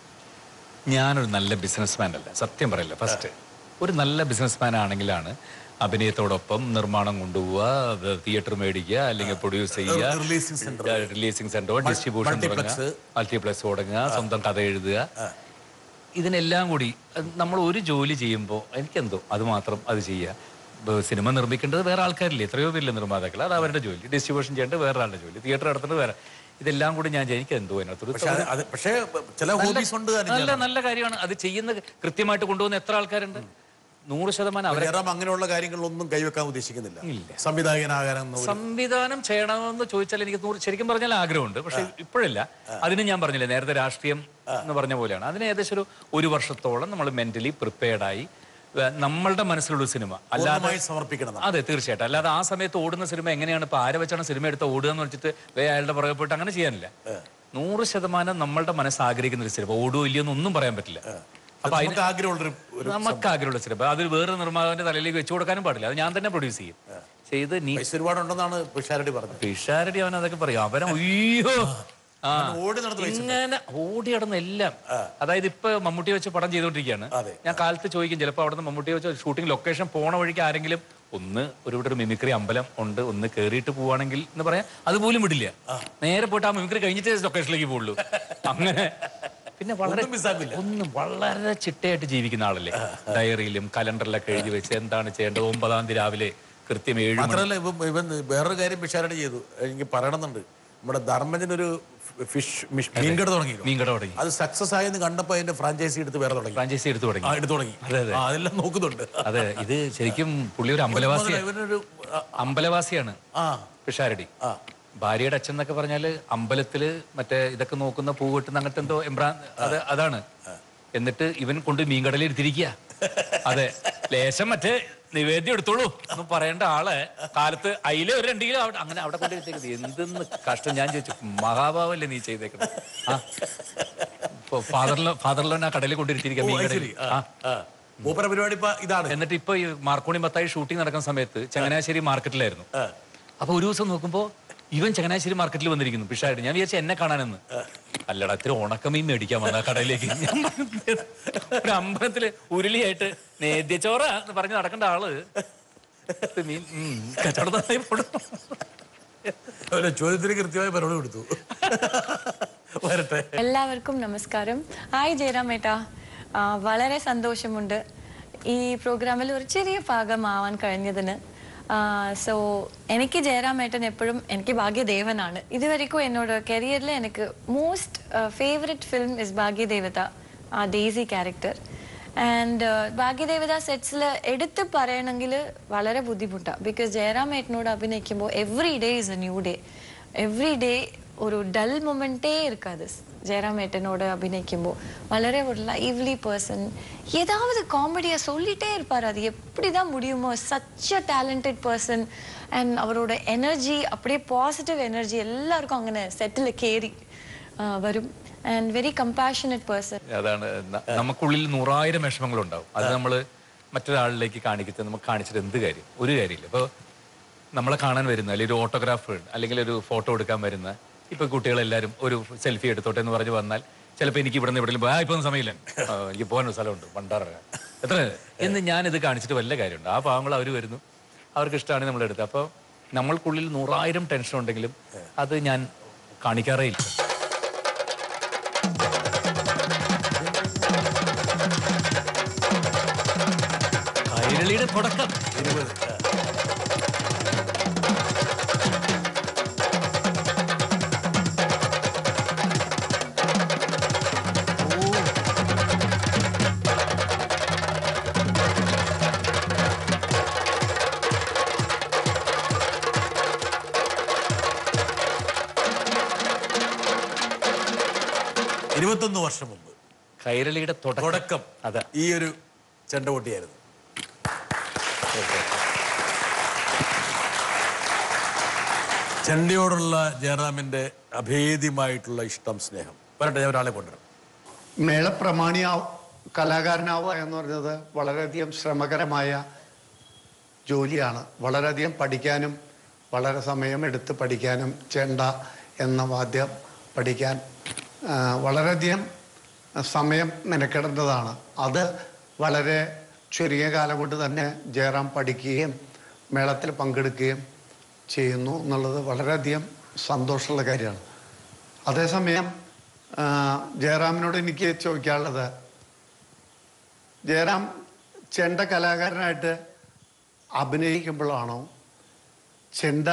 A: ഞാനൊരു നല്ല ബിസിനസ്മാൻ അല്ല സത്യം പറയില്ല ഫസ്റ്റ് ഒരു നല്ല ബിസിനസ്മാൻ ആണെങ്കിലാണ് അഭിനയത്തോടൊപ്പം നിർമ്മാണം കൊണ്ടുപോവുക തിയേറ്റർ മേടിക്കുക അല്ലെങ്കിൽ പ്രൊഡ്യൂസ് ചെയ്യുക
E: Releasing center.
A: Releasing centre distribution
E: multiplex.
A: തുടങ്ങുക മൾട്ടിപ്ലക്സ് തുടങ്ങുക സ്വന്തം കഥ എഴുതുക ഇതിനെല്ലാം കൂടി അത് നമ്മൾ ഒരു ജോലി ചെയ്യുമ്പോൾ എനിക്കെന്തോ അത് മാത്രം അത് ചെയ്യുക ഇപ്പൊ സിനിമ നിർമ്മിക്കേണ്ടത് വേറെ ആൾക്കാരില്ലേ എത്രയോ പേരില്ല നിർമ്മാതാക്കൾ അത് അവരുടെ ജോലി ഡിസ്ട്രിബ്യൂഷൻ ചെയ്യേണ്ടത് വേറെ ആളുടെ ജോലി തിയേറ്റർ നടത്തുന്നത് വേറെ ഇതെല്ലാം കൂടി ഞാൻ എനിക്ക് എന്തോ അതിനകത്തൊരു
E: പക്ഷെ അത് അത് പക്ഷേ ചില ഹോബീസ് ഉണ്ട് താനും
A: നല്ല നല്ല കാര്യമാണ് അത് ചെയ്യുന്ന കൃത്യമായിട്ട് കൊണ്ടുപോകുന്ന എത്ര ആൾക്കാരുണ്ട് നൂറ് ശതമാനം അവരെ
E: ജയറാം അങ്ങനെയുള്ള കാര്യങ്ങളിലൊന്നും കൈവെക്കാൻ ഉദ്ദേശിക്കുന്നില്ല
A: ഇല്ല.
E: സംവിധായകനാകാനെന്ന് ഒരു-
A: സംവിധാനം ചെയ്യണമെന്ന് ചോദിച്ചാൽ എനിക്ക് നൂറ് ശരിക്കും പറഞ്ഞാൽ ആഗ്രഹമുണ്ട് പക്ഷെ ഇപ്പോഴില്ല അതിന് ഞാൻ പറഞ്ഞില്ലേ നേരത്തെ രാഷ്ട്രീയം എന്ന് പറഞ്ഞ പോലെയാണ് അതിന് ഏകദേശം ഒരു ഒരു വർഷത്തോളം നമ്മൾ മെന്റലി പ്രിപ്പയർഡായി നമ്മളുടെ മനസ്സിലുള്ള ഒരു സിനിമ അല്ലാതെ
E: പൂർണ്ണമായി സമർപ്പിക്കണം നമ്മൾ.
A: അതെ തീർച്ചയായിട്ടും അല്ലാതെ ആ സമയത്ത് ഓടുന്ന സിനിമ എങ്ങനെയാണ് ഇപ്പൊ ആരെ വെച്ചാണ് സിനിമ എടുത്ത് ഓടുക എന്ന് വെച്ചിട്ട് വേ അയാളുടെ പുറകെ പോയിട്ട് അങ്ങനെ ചെയ്യാനില്ല നൂറ് ശതമാനം നമ്മളുടെ മനസ്സ് ആഗ്രഹിക്കുന്ന ഒരു സിനിമ ഓടുകയോ ഇല്ലയോ എന്നൊന്നും പറയാൻ പറ്റില്ല അപ്പൊ അതിന്
E: നമുക്ക് ആഗ്രഹമുള്ളൊരു ഒരു
A: നമുക്ക് ആഗ്രഹമുള്ള സിനിമ അത് വേറെ നിർമ്മാതാവിന്റെ തലയിലേക്ക് വെച്ചു കൊടുക്കാനും പാടില്ല അത് ഞാൻ തന്നെ പ്രൊഡ്യൂസ് ചെയ്യും ചെയ്ത് നീ
E: പൈസ ഒരുപാടുണ്ടെന്നാണ് പിഷാരടി പറഞ്ഞത്
A: പിഷാരടി അവൻ അതൊക്കെ പറയും അവനെ അയ്യോ ആ
E: അങ്ങനെ ഓടി നടന്ന് പൈസ
A: ഇങ്ങനെ ഓടി നടന്ന എല്ലാം അതായത് ഇപ്പൊ മമ്മൂട്ടി വെച്ച് പടം ചെയ്തോണ്ടിരിക്കുകയാണ്
E: അതെ.
A: ഞാൻ കാലത്ത് ചോദിക്കും ചിലപ്പോൾ അവിടെ നിന്ന് മമ്മൂട്ടി വെച്ച് ഷൂട്ടിംഗ് ലൊക്കേഷൻ പോണ വഴിക്ക് ആരെങ്കിലും ഒന്ന് ഒരു ഇവിടെ ഒരു മിമിക്രി അമ്പലം ഉണ്ട് ഒന്ന് കേറിയിട്ട് പോവാണെങ്കിൽ എന്ന് പറയാൻ അതുപോലും വിടില്ല നേരെ പോയിട്ട് ആ മിമിക്രി കഴിഞ്ഞിട്ട് ലൊക്കേഷനിലേക്ക് പോകുള്ളൂ അങ്ങനെ പിന്നെ വളരെ
E: ഒന്നും മിസ്സാക്കില്ല.
A: ഒന്നും വളരെ ചിട്ടയായിട്ട് ജീവിക്കുന്ന ആളല്ലേ ഡയറിയിലും കലണ്ടറിലൊക്കെ എഴുതി വെച്ച് എന്താണ് ചെയ്യേണ്ടത് ഒമ്പതാം തീയതി രാവിലെ കൃത്യം ഏഴ് മണി
E: മാത്രമല്ല ഇവൻ ഇവൻ വേറൊരു കാര്യം പിഷാരടി ചെയ്തു എനിക്ക് പറയണമെന്നുണ്ട് നമ്മുടെ ധർമ്മജനൊരു ഫിഷ് മീൻകട തുടങ്ങി
A: മീൻകട തുടങ്ങി
E: അത് സക്സസ് ആയെന്ന് കണ്ടപ്പോൾ അതിന്റെ ഫ്രാഞ്ചൈസി എടുത്ത് വേറെ തുടങ്ങി
A: ഫ്രാഞ്ചൈസി എടുത്തു
E: ആ
A: തുടങ്ങി
E: എടുത്തു തുടങ്ങി
A: അതെ, അതെ.
E: ആ, അതെല്ലാം നോക്കുന്നുണ്ട്
A: അതെ ഇത് ശരിക്കും പുള്ളി ഒരു അമ്പലവാസിയാണ്
E: ഇവനൊരു ആ,
A: അമ്പലവാസിയാണ്
E: ആ
A: പിഷാരടി
E: ആ.
A: ഭാര്യയുടെ അച്ഛൻ എന്നൊക്കെ പറഞ്ഞാല് അമ്പലത്തില് മറ്റേ ഇതൊക്കെ നോക്കുന്ന പൂ കിട്ടുന്ന അങ്ങനത്തെ എന്തോ എംബ്രാൻ അത് അതാണ് എന്നിട്ട് ഇവൻ കൊണ്ട് മീൻകടലിൽ എടുത്തിരിക്കുക അതെ ലേശം മറ്റേ നിവേദ്യം എടുത്തോളൂ എന്ന് പറയേണ്ട ആളെ കാലത്ത് അയില ഒരു രണ്ട് കിലോ അവിടെ അങ്ങനെ അവിടെ കൊണ്ട് വെച്ചേക്കുന്നത് എന്തെന്ന് കഷ്ടം ഞാൻ ചോദിച്ചു മഹാഭാവല്ലേ നീ ചെയ്തേക്കുന്നത് ആ ഫാദറിലോ ഫാദറിലോ ആ കടലിൽ കൊണ്ടിരുത്തിരിക്കുക
E: ഓ, അത്
A: മീൻകടലിൽ
E: ശരി. ആ,
A: ആ
E: ആ. മൂപ്പര പരിപാടി ഇപ്പൊ ഇതാണ്
A: എന്നിട്ട് ഇപ്പൊ ഈ മാർക്കോണി മത്തായി ഷൂട്ടിംഗ് നടക്കുന്ന സമയത്ത് ചങ്ങനാശ്ശേരി മാർക്കറ്റിലായിരുന്നു അപ്പൊ ഒരു ദിവസം നോക്കുമ്പോ ഇവൻ ചങ്ങനാശ്ശേരി മാർക്കറ്റിൽ വന്നിരിക്കുന്നു പിഷായിട്ട് ഞാൻ വിചാരിച്ചു എന്നെ കാണാനെന്ന് അല്ലടാ ഇത്തിരി ഉണക്കമീൻ മേടിക്കാൻ വന്ന കടയിലേക്ക് ഞാൻ പറഞ്ഞു, ഒരു അമ്പലത്തില് ഉരുളിയായിട്ട് നേദ്യച്ചോറ എന്ന് പറഞ്ഞ് നടക്കേണ്ട ആള് ഇത് മീൻ ഉം, കച്ചവടം നന്നായി പോണു.
E: അവരെ ചോദ്യത്തിന് കൃത്യമായി മറുപടി കൊടുത്തു വരട്ടെ
G: എല്ലാവർക്കും നമസ്കാരം ഹായ് ജയറാമേട്ട ആ, വളരെ സന്തോഷമുണ്ട് ഈ പ്രോഗ്രാമിൽ ഒരു ചെറിയ ഭാഗമാവാൻ കഴിഞ്ഞതിന് സോ എനിക്ക് ജയറാമേട്ടൻ എപ്പോഴും എനിക്ക് ഭാഗ്യദേവനാണ് ഇതുവരെക്കും എന്നോട് കരിയറിൽ എനിക്ക് most favourite film is Bhagyadevatha ആ ഡെയ്സി ക്യാരക്ടർ ആൻഡ് ഭാഗ്യദേവത സെറ്റ്സിൽ എടുത്ത് പറയണമെങ്കിൽ വളരെ ബുദ്ധിമുട്ടാണ് ബിക്കോസ് ജയറാമേട്ടനോട് അഭിനയിക്കുമ്പോൾ every day is a new day every day ஒரு டல் மொமெண்ட்டே இருக்காது ஜெயராம் ஏட்டனோட அபிநயிக்கும்போது வளரே ஒரு லைவ்லி பர்சன் ஏதாவது காமெடியாக சொல்லிட்டே இருப்பார் அது எப்படி தான் முடியுமோ such a talented person and அவரோட எனர்ஜி அப்படியே பாசிட்டிவ் எனர்ஜி எல்லாருக்கும் அங்கே செட்டில் கேரி வரும் அண்ட் வெரி கம்பேஷனட் பர்சன்
A: അതാണ് ന- നമുക്കുള്ളിൽ നൂറായിരം വിഷമങ്ങളുണ്ടാവും അത് നമ്മൾ മറ്റൊരാളിലേക്ക് കാണിക്കുന്നത് നമുക്ക് കാണിച്ചിട്ട് എന്ത് കാര്യം ഒരു കാര്യമില്ല ഇപ്പോൾ നമ്മളെ കാണാൻ വരുന്ന അല്ലെങ്കിൽ ഒരു ഓട്ടോഗ്രാഫ് അല്ലെങ്കിൽ ഒരു ഫോട്ടോ എടുക്കാൻ വരുന്ന ഇപ്പൊ കുട്ടികളെല്ലാവരും ഒരു സെൽഫി എടുത്തോട്ടെ എന്ന് പറഞ്ഞ് വന്നാൽ ചിലപ്പോൾ എനിക്ക് ഇവിടെ നിന്ന് എവിടെയും ആ ഇപ്പൊ ഒന്നും സമയമില്ല ആ, എനിക്ക് പോകാനൊരു സ്ഥലമുണ്ട് പണ്ടാറ എത്ര എന്ന് ഞാനിത് കാണിച്ചിട്ട് വല്ല കാര്യമുണ്ട് ആ പാവങ്ങൾ അവർ വരുന്നു അവർക്ക് ഇഷ്ടമാണ് നമ്മൾ എടുത്തത് അപ്പോൾ നമ്മൾക്കുള്ളിൽ നൂറായിരം ടെൻഷൻ ഉണ്ടെങ്കിലും അത് ഞാൻ കാണിക്കാറേ ഇല്ല കൈരളിയുടെ തുടക്കം
E: ഇരുപത് ഇരുപത്തൊന്ന് വർഷം മുമ്പ്
A: കൈരളിയുടെ തുടക്കം
E: തുടക്കം
A: അതെ
E: ഈ ഒരു ചെണ്ടകൊട്ടിയായിരുന്നു ചെണ്ടയോടുള്ള ജയറാമിന്റെ അഭേദ്യമായിട്ടുള്ള ഇഷ്ടം സ്നേഹം വരട്ടെ ഞാൻ ഒരാളെ കൊണ്ടുവരാം
H: മേളപ്രമാണിയാ കലാകാരനാവുക എന്ന് പറഞ്ഞത് വളരെയധികം ശ്രമകരമായ ജോലിയാണ് വളരെയധികം പഠിക്കാനും വളരെ സമയം എടുത്ത് പഠിക്കാനും ചെണ്ട എന്ന വാദ്യം പഠിക്കാൻ ആ, വളരെയധികം സമയം മെനക്കെടേണ്ടതാണ് അത് വളരെ ചുരുങ്ങിയ കാലം കൊണ്ട് തന്നെ ജയറാം പഠിക്കുകയും മേളത്തിൽ പങ്കെടുക്കുകയും ചെയ്യുന്നു എന്നുള്ളത് വളരെയധികം സന്തോഷമുള്ള കാര്യമാണ് അതേസമയം ആ, ജയറാമിനോട് എനിക്ക് ചോദിക്കാനുള്ളത് ജയറാം ചെണ്ട കലാകാരനായിട്ട് അഭിനയിക്കുമ്പോഴാണോ ചെണ്ട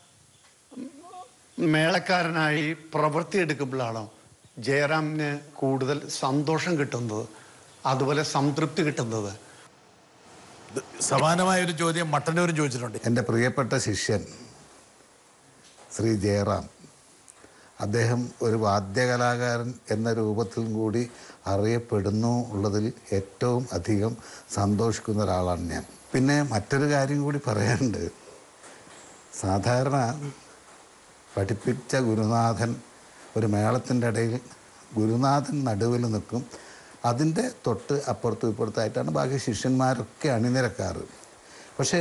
H: മേളക്കാരനായി പ്രവൃത്തി എടുക്കുമ്പോഴാണോ ജയറാമിന് കൂടുതൽ സന്തോഷം കിട്ടുന്നത് അതുപോലെ സംതൃപ്തി കിട്ടുന്നത്
E: ഇത് സമാനമായ ഒരു ചോദ്യം മട്ടന്നൂരും ചോദിച്ചിട്ടുണ്ട്
I: എൻ്റെ പ്രിയപ്പെട്ട ശിഷ്യൻ ശ്രീ ജയറാം അദ്ദേഹം ഒരു വാദ്യകലാകാരൻ എന്ന രൂപത്തിൽ കൂടി അറിയപ്പെടുന്നു ഉള്ളതിൽ ഏറ്റവും അധികം സന്തോഷിക്കുന്ന ഒരാളാണ് ഞാൻ പിന്നെ മറ്റൊരു കാര്യം കൂടി പറയാനുണ്ട് സാധാരണ പഠിപ്പിച്ച ഗുരുനാഥൻ ഒരു മേളത്തിൻ്റെ ഇടയിൽ ഗുരുനാഥൻ നടുവിൽ നിൽക്കും അതിൻ്റെ തൊട്ട് അപ്പുറത്തും ഇപ്പുറത്തായിട്ടാണ് ബാക്കി ശിഷ്യന്മാരൊക്കെ അണിനിരക്കാറ് പക്ഷേ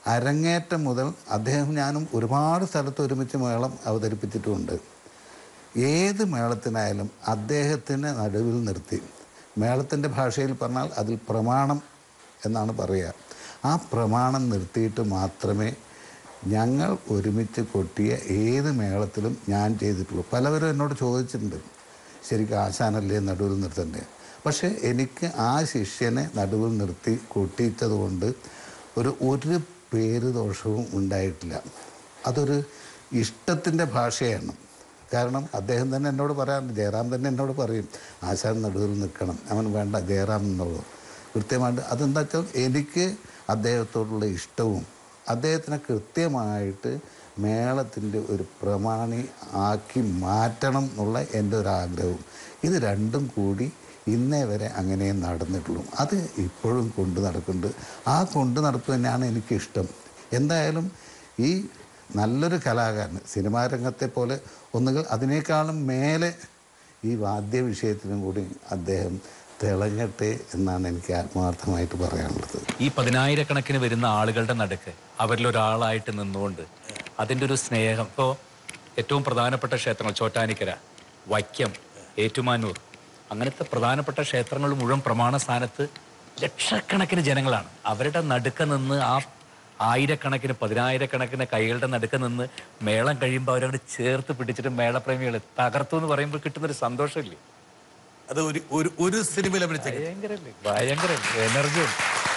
I: അരങ്ങേറ്റം മുതൽ അദ്ദേഹം ഞാനും ഒരുപാട് സ്ഥലത്ത് ഒരുമിച്ച് മേളം അവതരിപ്പിച്ചിട്ടുമുണ്ട് ഏത് മേളത്തിനായാലും അദ്ദേഹത്തിനെ നടുവിൽ നിർത്തി മേളത്തിൻ്റെ ഭാഷയിൽ പറഞ്ഞാൽ അതിൽ പ്രമാണം എന്നാണ് പറയുക ആ പ്രമാണം നിർത്തിയിട്ട് മാത്രമേ ഞങ്ങൾ ഒരുമിച്ച് കൊട്ടിയ ഏത് മേളത്തിലും ഞാൻ ചെയ്തിട്ടുള്ളൂ പലവരും എന്നോട് ചോദിച്ചിട്ടുണ്ട് ശരിക്കും ആശാനല്ലേ നടുവിൽ നിർത്തണ്ടേ പക്ഷേ എനിക്ക് ആ ശിഷ്യനെ നടുവിൽ നിർത്തി കൊട്ടിച്ചതുകൊണ്ട് ഒരു ഒരു പേര് ദോഷവും ഉണ്ടായിട്ടില്ല അതൊരു ഇഷ്ടത്തിൻ്റെ ഭാഷയാണ് കാരണം അദ്ദേഹം തന്നെ എന്നോട് പറയാറുണ്ട് ജയറാം തന്നെ എന്നോട് പറയും ആശാൻ നടുവിൽ നിൽക്കണം അവൻ വേണ്ട ജയറാം എന്നുള്ളൂ കൃത്യമായിട്ട് അതെന്താ വെച്ചാൽ എനിക്ക് അദ്ദേഹത്തോടുള്ള ഇഷ്ടവും അദ്ദേഹത്തിനെ കൃത്യമായിട്ട് മേളത്തിൻ്റെ ഒരു പ്രമാണി ആക്കി മാറ്റണം എന്നുള്ള എൻ്റെ ഒരു ആഗ്രഹവും ഇത് രണ്ടും കൂടി ഇന്നേ വരെ അങ്ങനെ നടന്നിട്ടുള്ളൂ അത് ഇപ്പോഴും കൊണ്ടു നടക്കുന്നുണ്ട് ആ കൊണ്ടു നടപ്പ് തന്നെയാണ് എനിക്കിഷ്ടം എന്തായാലും ഈ നല്ലൊരു കലാകാരൻ സിനിമാ രംഗത്തെ പോലെ ഒന്നുകിൽ അതിനേക്കാളും മേലെ ഈ വാദ്യ വിഷയത്തിനും കൂടി അദ്ദേഹം തിളങ്ങട്ടെ എന്നാണ് എനിക്ക് ആത്മാർത്ഥമായിട്ട് പറയാനുള്ളത്
A: ഈ പതിനായിരക്കണക്കിന് വരുന്ന ആളുകളുടെ നടുക്ക് അവരിലൊരാളായിട്ട് നിന്നുകൊണ്ട് അതിൻ്റെ ഒരു സ്നേഹം ഇപ്പോൾ ഏറ്റവും പ്രധാനപ്പെട്ട ക്ഷേത്രങ്ങൾ ചോറ്റാനിക്കര വൈക്കം ഏറ്റുമാനൂർ അങ്ങനത്തെ പ്രധാനപ്പെട്ട ക്ഷേത്രങ്ങൾ മുഴുവൻ പ്രമാണ സ്ഥാനത്ത് ലക്ഷക്കണക്കിന് ജനങ്ങളാണ് അവരുടെ നടുക്ക നിന്ന് ആ ആയിരക്കണക്കിന് പതിനായിരക്കണക്കിന് കൈകളുടെ നടുക്ക നിന്ന് മേളം കഴിയുമ്പോൾ അവരവിടെ ചേർത്ത് പിടിച്ചിട്ട് മേളപ്രേമികൾ തകർത്തു എന്ന് പറയുമ്പോൾ കിട്ടുന്നൊരു സന്തോഷമില്ലേ
E: അത് ഒരു ഒരു ഒരു സിനിമയിൽ അഭിനയിച്ച
A: ഭയങ്കരല്ലേ ഭയങ്കര എനർജിയും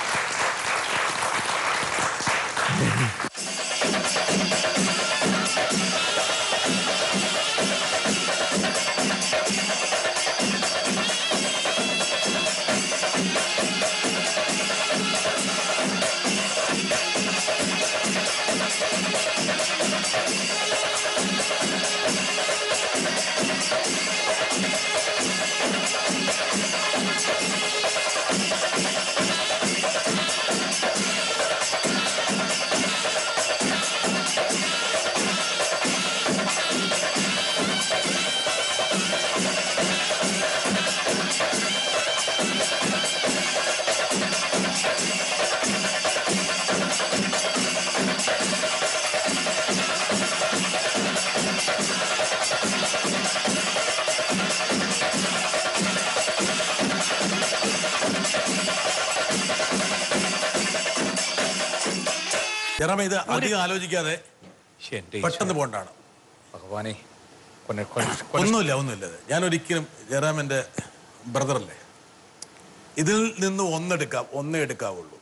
E: ജയറാമ ഇത് അധികം ആലോചിക്കാതെ
A: എന്റെ
E: പെട്ടെന്ന് പോണ്ടാണ്
A: ഭഗവാനെ കൊന്നെ കൊന്നെ കൊന്നെ
E: ഒന്നുമില്ല ഒന്നുമില്ല ഇത്. ഞാൻ ഒരിക്കലും ജയറാമിന്റെ ബ്രദറല്ലേ ഇതിൽ നിന്ന് ഒന്നെടുക്കാം ഒന്നേ എടുക്കാവുള്ളൂ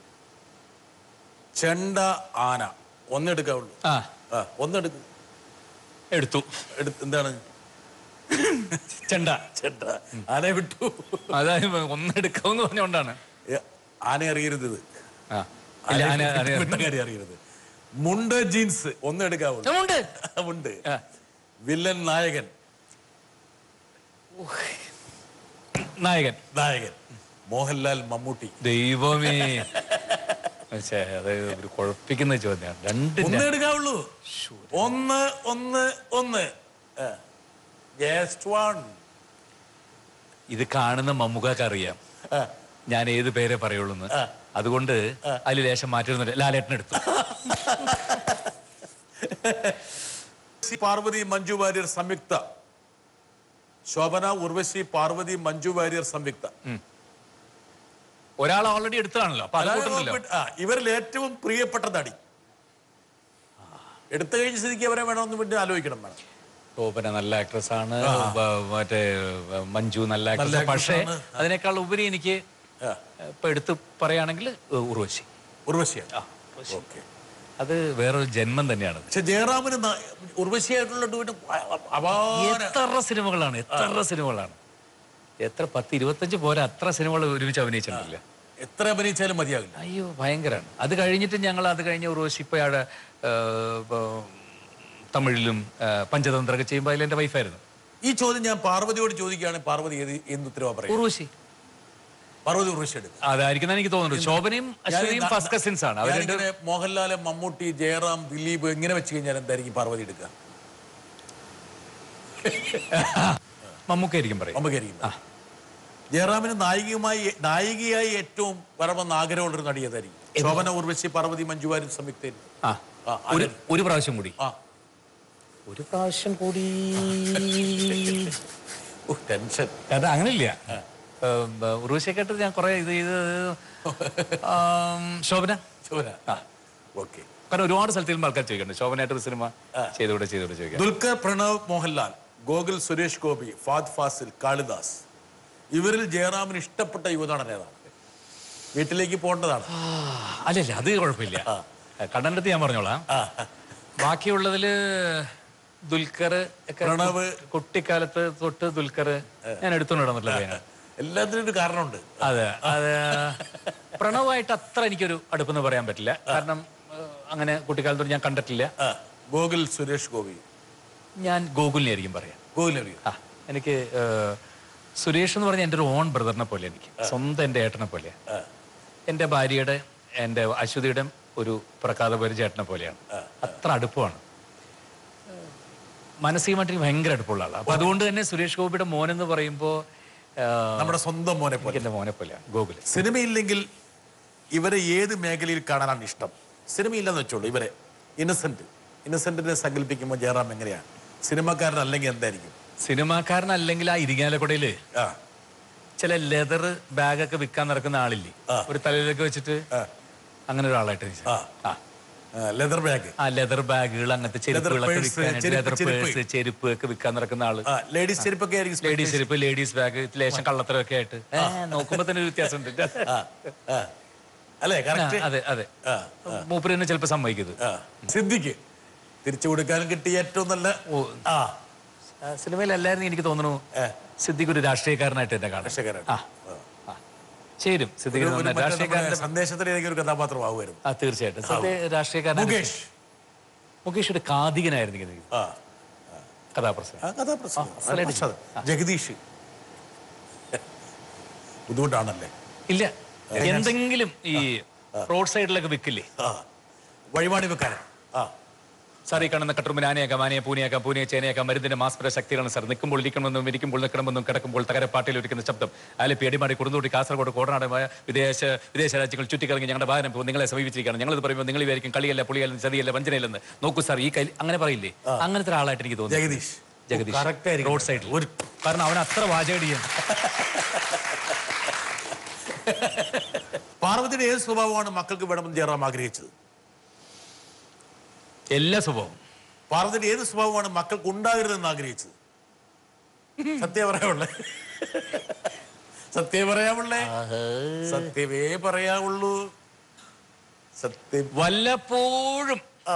E: ചെണ്ട ആന ഒന്നെടുക്കാവുള്ളൂ
A: ആ
E: ആ ഒന്നെടുക്കും
A: എടുത്തു
E: എടുത്ത് എന്താണ്
A: ചെണ്ട
E: ചെണ്ട ആനയെ വിട്ടു
A: അതായത് ഒന്നെടുക്കാമെന്ന് പറഞ്ഞുകൊണ്ടാണ്
E: ഏ, ആന അറിയരുത് ഇത്
A: ആ ഇല്ല, ആന-
E: ആനയെ
A: ആന-
E: വിട്ട കാര്യം അറിയരുത് മുണ്ട് ജീൻസ് ഒന്നെടുക്കാവുള്ളൂ
A: ഉണ്ട്.
E: ഉണ്ട്
A: ആ.
E: വില്ലൻ നായകൻ
A: നായകൻ
E: നായകൻ മോഹൻലാൽ മമ്മൂട്ടി
A: ദൈവമേ ഛേ, അത് ഒരു കുഴപ്പിക്കുന്ന ചോദ്യമാണ് രണ്ട്
E: ഒന്ന് എടുക്കാവുള്ളൂ ഒന്ന് ഒന്ന് ഒന്ന് ജസ്റ്റ് വൺ
A: ഇത് കാണുന്ന മമ്മുകാക്ക് അറിയാം ഞാൻ ഏത് പേരെ പറയുള്ളൂ അതുകൊണ്ട് അതിൽ ലേശം മാറ്റിരുന്നില്ല ലാലേട്ടൻ എടുത്തു
E: പാർവതി മഞ്ജു വാര്യർ സംയുക്ത ശോഭന ഉർവശി പാർവതി മഞ്ജു വാര്യർ സംയുക്ത
A: ഒരാൾ ഓൾറെഡി എടുത്തതാണല്ലോ അപ്പൊ അത് കൂട്ടുന്നില്ല
E: ആ, ഇവരിൽ ഏറ്റവും പ്രിയപ്പെട്ട നടി എടുത്തു കഴിഞ്ഞ സ്ഥിതിക്ക് അവരെ വേണമെന്ന് പിന്നെ ആലോചിക്കണം വേണം
A: ശോഭന നല്ല ആക്ട്രസ് ആണ് ബ- മറ്റേ ബ- മഞ്ജു നല്ല ആക്ട്രസ്
E: actress
A: പക്ഷേ
E: ആണ്.
A: അതിനേക്കാൾ ഉപരി എനിക്ക്
E: ആ,
A: ഇപ്പൊ എടുത്ത് പറയുകയാണെങ്കിൽ ഉർവശി
E: ഉർവശിയാണ്
A: ആ, ഉർവശി.
E: ഓക്കെ
A: അത് വേറൊരു ജന്മം തന്നെയാണ്
E: പക്ഷെ ജയറാമിന് ന- ഉർവശിയായിട്ടുള്ള ഡുവിന് അപാര
A: എത്ര സിനിമകളാണ് എത്ര സിനിമകളാണ് എത്ര പത്ത് ഇരുപത്തഞ്ച് പോരാ അത്ര സിനിമകൾ ഒരുമിച്ച് അഭിനയിച്ചിട്ടില്ല
E: എത്ര അഭിനയിച്ചാലും മതിയാകില്ല
A: അയ്യോ ഭയങ്കരമാണ് അത് കഴിഞ്ഞിട്ട് ഞങ്ങൾ അത് കഴിഞ്ഞ ഉർവശി ഇപ്പൊ അവിടെ തമിഴിലും ആ, പഞ്ചതന്ത്രമൊക്കെ ചെയ്യുമ്പോൾ അതിൽ എൻ്റെ വൈഫായിരുന്നു
E: ഈ ചോദ്യം ഞാൻ പാർവതിയോട് ചോദിക്കുകയാണെങ്കിൽ പാർവതി ഏത് എന്ത് ഉത്തരവാ പറയും
A: ഉർവശി
E: പാർവതി ഉർവശി എടുക്കും
A: അതായിരിക്കും എനിക്ക് തോന്നുന്നു ശോഭനയും അശ്വതിയും
E: ഞാനിത്
A: ഫസ്റ്റ് കസിൻസ് ആണ് അവർ രണ്ട്
E: ഞാനിങ്ങനെ മോഹൻലാല് മമ്മൂട്ടി ജയറാം ദിലീപ് എങ്ങനെ വെച്ച് കഴിഞ്ഞാൽ എന്തായിരിക്കും പാർവതി എടുക്കുക
A: മമ്മൂക്കായിരിക്കും പറയും
E: മമ്മൂക്കായിരിക്കും ജയറാമിന് നായികയുമായി നായികയായി ഏറ്റവും വരണമെന്ന് ആഗ്രഹമുള്ളൊരു നടി ഏതായിരിക്കും ശോഭന ഉർവശി പാർവതി മഞ്ജുവാരും സംയുക്തയിൽ
A: ആ
E: ആ,
A: ഒരു ഒരു പ്രാവശ്യം കൂടി
E: ആ
A: ഒരു പ്രാവശ്യം കൂടി
E: ഓ, ടെൻഷൻ
A: കാരണം അങ്ങനെയില്ല ഉറുവശക്കായിട്ട് ഞാൻ കുറെ ഇത് ചെയ്ത് ആം, ശോഭന
E: ചോര ഓക്കെ
A: കാരണം ഒരുപാട് സ്ഥലത്ത് ഇരുന്ന് ആൾക്കാർ ചോദിക്കുന്നുണ്ട് ശോഭനായിട്ട് ഒരു സിനിമ ചെയ്തുകൂടെ ചെയ്തുകൂടെ ചോദിക്കാം
E: ദുൽഖർ പ്രണവ് മോഹൻലാൽ ഗോകുൽ സുരേഷ് ഗോപി ഫാദ് ഫാസിൽ കാളിദാസ് ഇവരിൽ ജയറാമിന് ഇഷ്ടപ്പെട്ട യുവനടൻ ഏതാണ് വീട്ടിലേക്ക് പോകേണ്ടതാണ്
A: അല്ലല്ല അത് കുഴപ്പമില്ല കണ്ണൻ്റെ ഞാൻ പറഞ്ഞോളാം ബാക്കിയുള്ളതില് ദുൽഖർ ഒക്കെ
E: പ്രണവ്.
A: കുട്ടിക്കാലത്ത് തൊട്ട് ദുൽഖർ ഞാൻ എടുത്തുകൊണ്ട് നടന്നിട്ടുള്ള പയ്യനാണ്
E: എല്ലാത്തിനും ഒരു കാരണമുണ്ട്
A: അതെ അത് പ്രണവുമായിട്ട് അത്ര എനിക്കൊരു അടുപ്പെന്ന് പറയാൻ പറ്റില്ല കാരണം ഏഹ്, അങ്ങനെ കുട്ടിക്കാലത്തോട് ഞാൻ കണ്ടിട്ടില്ല
E: ആ, ഗോകുൽ സുരേഷ് ഗോപി
A: ഞാൻ ഗോകുലിനെ ആയിരിക്കും പറയാം
E: ഗോകുലറിയോ
A: ആ എനിക്ക് ഏഹ്, സുരേഷ് എന്ന് പറഞ്ഞാൽ എൻ്റെ ഒരു ഓൺ ബ്രദറിനെ പോലെ എനിക്ക് സ്വന്തം എൻ്റെ ഏട്ടനെ പോലെ എൻ്റെ ഭാര്യയുടെ എൻ്റെ അശ്വതിയുടെ ഒരു പ്രക്കാതപരി ചേട്ടനെ പോലെയാണ് അത്ര അടുപ്പമാണ് ഏഹ്, മാനസികമായിട്ട് എനിക്ക് ഭയങ്കര അടുപ്പമുള്ള ആളാണ് അപ്പൊ അതുകൊണ്ട് തന്നെ സുരേഷ് ഗോപിയുടെ മോൻ എന്ന് പറയുമ്പോൾ
E: നമ്മുടെ സ്വന്തം മോനെ പോലെ
A: എൻ്റെ മോനെ പോലെയാണ് ഗോകുല്
E: സിനിമയില്ലെങ്കിൽ ഇവരെ ഏത് മേഖലയിൽ കാണാനാണ് ഇഷ്ടം സിനിമയില്ലെന്ന് വെച്ചോളൂ ഇവരെ ഇന്നസെന്റ് ഇന്നസെന്റിനെ സങ്കല്പിക്കുമ്പോൾ ജയറാം എങ്ങനെയാണ് സിനിമക്കാരനല്ലെങ്കിൽ എന്തായിരിക്കും
A: സിനിമാക്കാരനല്ലെങ്കിൽ ആ ഇരിങ്ങാലക്കുടയില്
E: ആ
A: ചില ലെതർ ബാഗൊക്കെ വിൽക്കാൻ നടക്കുന്ന ആളില്ലേ ഒരു തലയിലൊക്കെ വെച്ചിട്ട് അങ്ങനെ ഒരാളായിട്ട് എനിക്ക്
E: ആ.
A: ആ
E: ലെതർ ബാഗ്
A: ആ ലെതർ ബാഗുകൾ അങ്ങനത്തെ ചെരുപ്പുകളൊക്കെ
E: purse,
A: വിൽക്കാനായിട്ട്
E: ചെരുപ്പ്,
A: ലെതർ
E: ചെരുപ്പ്.
A: പേഴ്സ് ചെരുപ്പ് ഒക്കെ വിൽക്കാൻ നടക്കുന്ന ആള്
E: ആ ലേഡീസ് ചെരുപ്പൊക്കെ ആയിരിക്കും
A: ലേഡീസ് ചെരുപ്പ് ലേഡീസ് ബാഗ് ലേശം കള്ളത്തരമൊക്കെ ആയിട്ട് ഏ, നോക്കുമ്പോ തന്നെ ഒരു വ്യത്യാസമുണ്ട്
E: ആ, ആ. അല്ലേ
A: ആ,
E: കറക്റ്റ്
A: അതെ അതെ മൂപ്പര് തന്നെ ചിലപ്പോ സമ്മതിക്കുന്നത്
E: സിദ്ധിക്ക് തിരിച്ചു കൊടുക്കാനും കിട്ടിയ ഏറ്റവും നല്ല
A: ഓ.
E: ആ
A: ആ, സിനിമയിലല്ലായിരുന്നു എനിക്ക് തോന്നുന്നു സിദ്ദിഖ് ഒരു രാഷ്ട്രീയക്കാരനായിട്ട് എന്നെ കാണാം
E: രാഷ്ട്രീയക്കാരൻ.
A: ആ ആ. ചേരും സിദ്ദിഖ്
E: ഒരു- ഒരു മറ്റേ നമ്മുടെ
A: രാഷ്ട്രീയക്കാരന്റെ
E: സന്ദേശത്തിലെ ഏതെങ്കിലും ഒരു കഥാപാത്രമാകുമായിരുന്നു
A: ആ തീർച്ചയായിട്ടും സത്യ രാഷ്ട്രീയക്കാരൻ
E: മുകേഷ്
A: മുകേഷ് ഒരു കാതികനായിരുന്നു ഇത്
E: ആ
A: കഥാപ്രസംഗം
E: ആ കഥാപ്രസംഗം
A: ആ, സ്ഥലമായിട്ട്
E: ആ, ജഗദീഷ് ബുദ്ധിമുട്ടാണല്ലേ
A: ഇല്ല എന്തെങ്കിലും ഈ റോഡ് സൈഡിലൊക്കെ വിൽക്കില്ലേ
E: ആ വഴിപാടി വെക്കാരൻ ആ
A: സാർ ഈ കാണുന്ന കട്ടുറുമ്പിന് ആനയാക്കാം ആനയെ പൂനയാക്കാം പൂനയെ ചേനയാക്കാം മരുന്നിന്റെ മാസ്പര ശക്തികളാണ് സാർ നിൽക്കുമ്പോൾ ഇരിക്കണമെന്നും ഇരിക്കുമ്പോൾ നിൽക്കണമെന്നും കിടക്കുമ്പോൾ തകരപ്പാട്ടിൽ ഒരുക്കുന്ന ശബ്ദം ആലപ്പി അടിമാടി കുറുന്തോട്ടി കാസർഗോഡ് കോടനാട് മായ വിദേശ വിദേശ രാജ്യങ്ങൾ ചുറ്റിക്കറങ്ങി ഞങ്ങളുടെ വാഹനം ഇപ്പോൾ നിങ്ങളെ സമീപിച്ചിരിക്കുകയാണ് ഞങ്ങളിത് പറയുമ്പോൾ നിങ്ങൾ വിചാരിക്കും കളിയല്ല പുളിയല്ല ചതിയല്ല വഞ്ചനയില്ലെന്ന് നോക്കൂ സാർ ഈ കൈ അങ്ങനെ പറയില്ലേ അങ്ങനത്തെ ഒരാളായിട്ട് എനിക്ക് തോന്നുന്നു
E: ജഗദീഷ്
A: ജഗദീഷ്
E: Correct ആയിരിക്കും.
A: റോഡ് സൈഡിൽ ഒരു കാരണം അവൻ അത്ര വാചകടിയാണ്
E: പാർവതിയുടെ ഏത് സ്വഭാവമാണ് മക്കൾക്ക് വേണമെന്ന് ജയറാം ആഗ്രഹിച്ചത്
A: എല്ലാ സ്വഭാവം
E: പാർവതിയുടെ ഏത് സ്വഭാവമാണ് മക്കൾക്ക് ഉണ്ടാകരുതെന്ന് ആഗ്രഹിച്ചത് സത്യം പറയാവുള്ളേ സത്യം പറയാവുള്ളേ സത്യമേ പറയാവുള്ളൂ സത്യം
A: വല്ലപ്പോഴും
E: ആ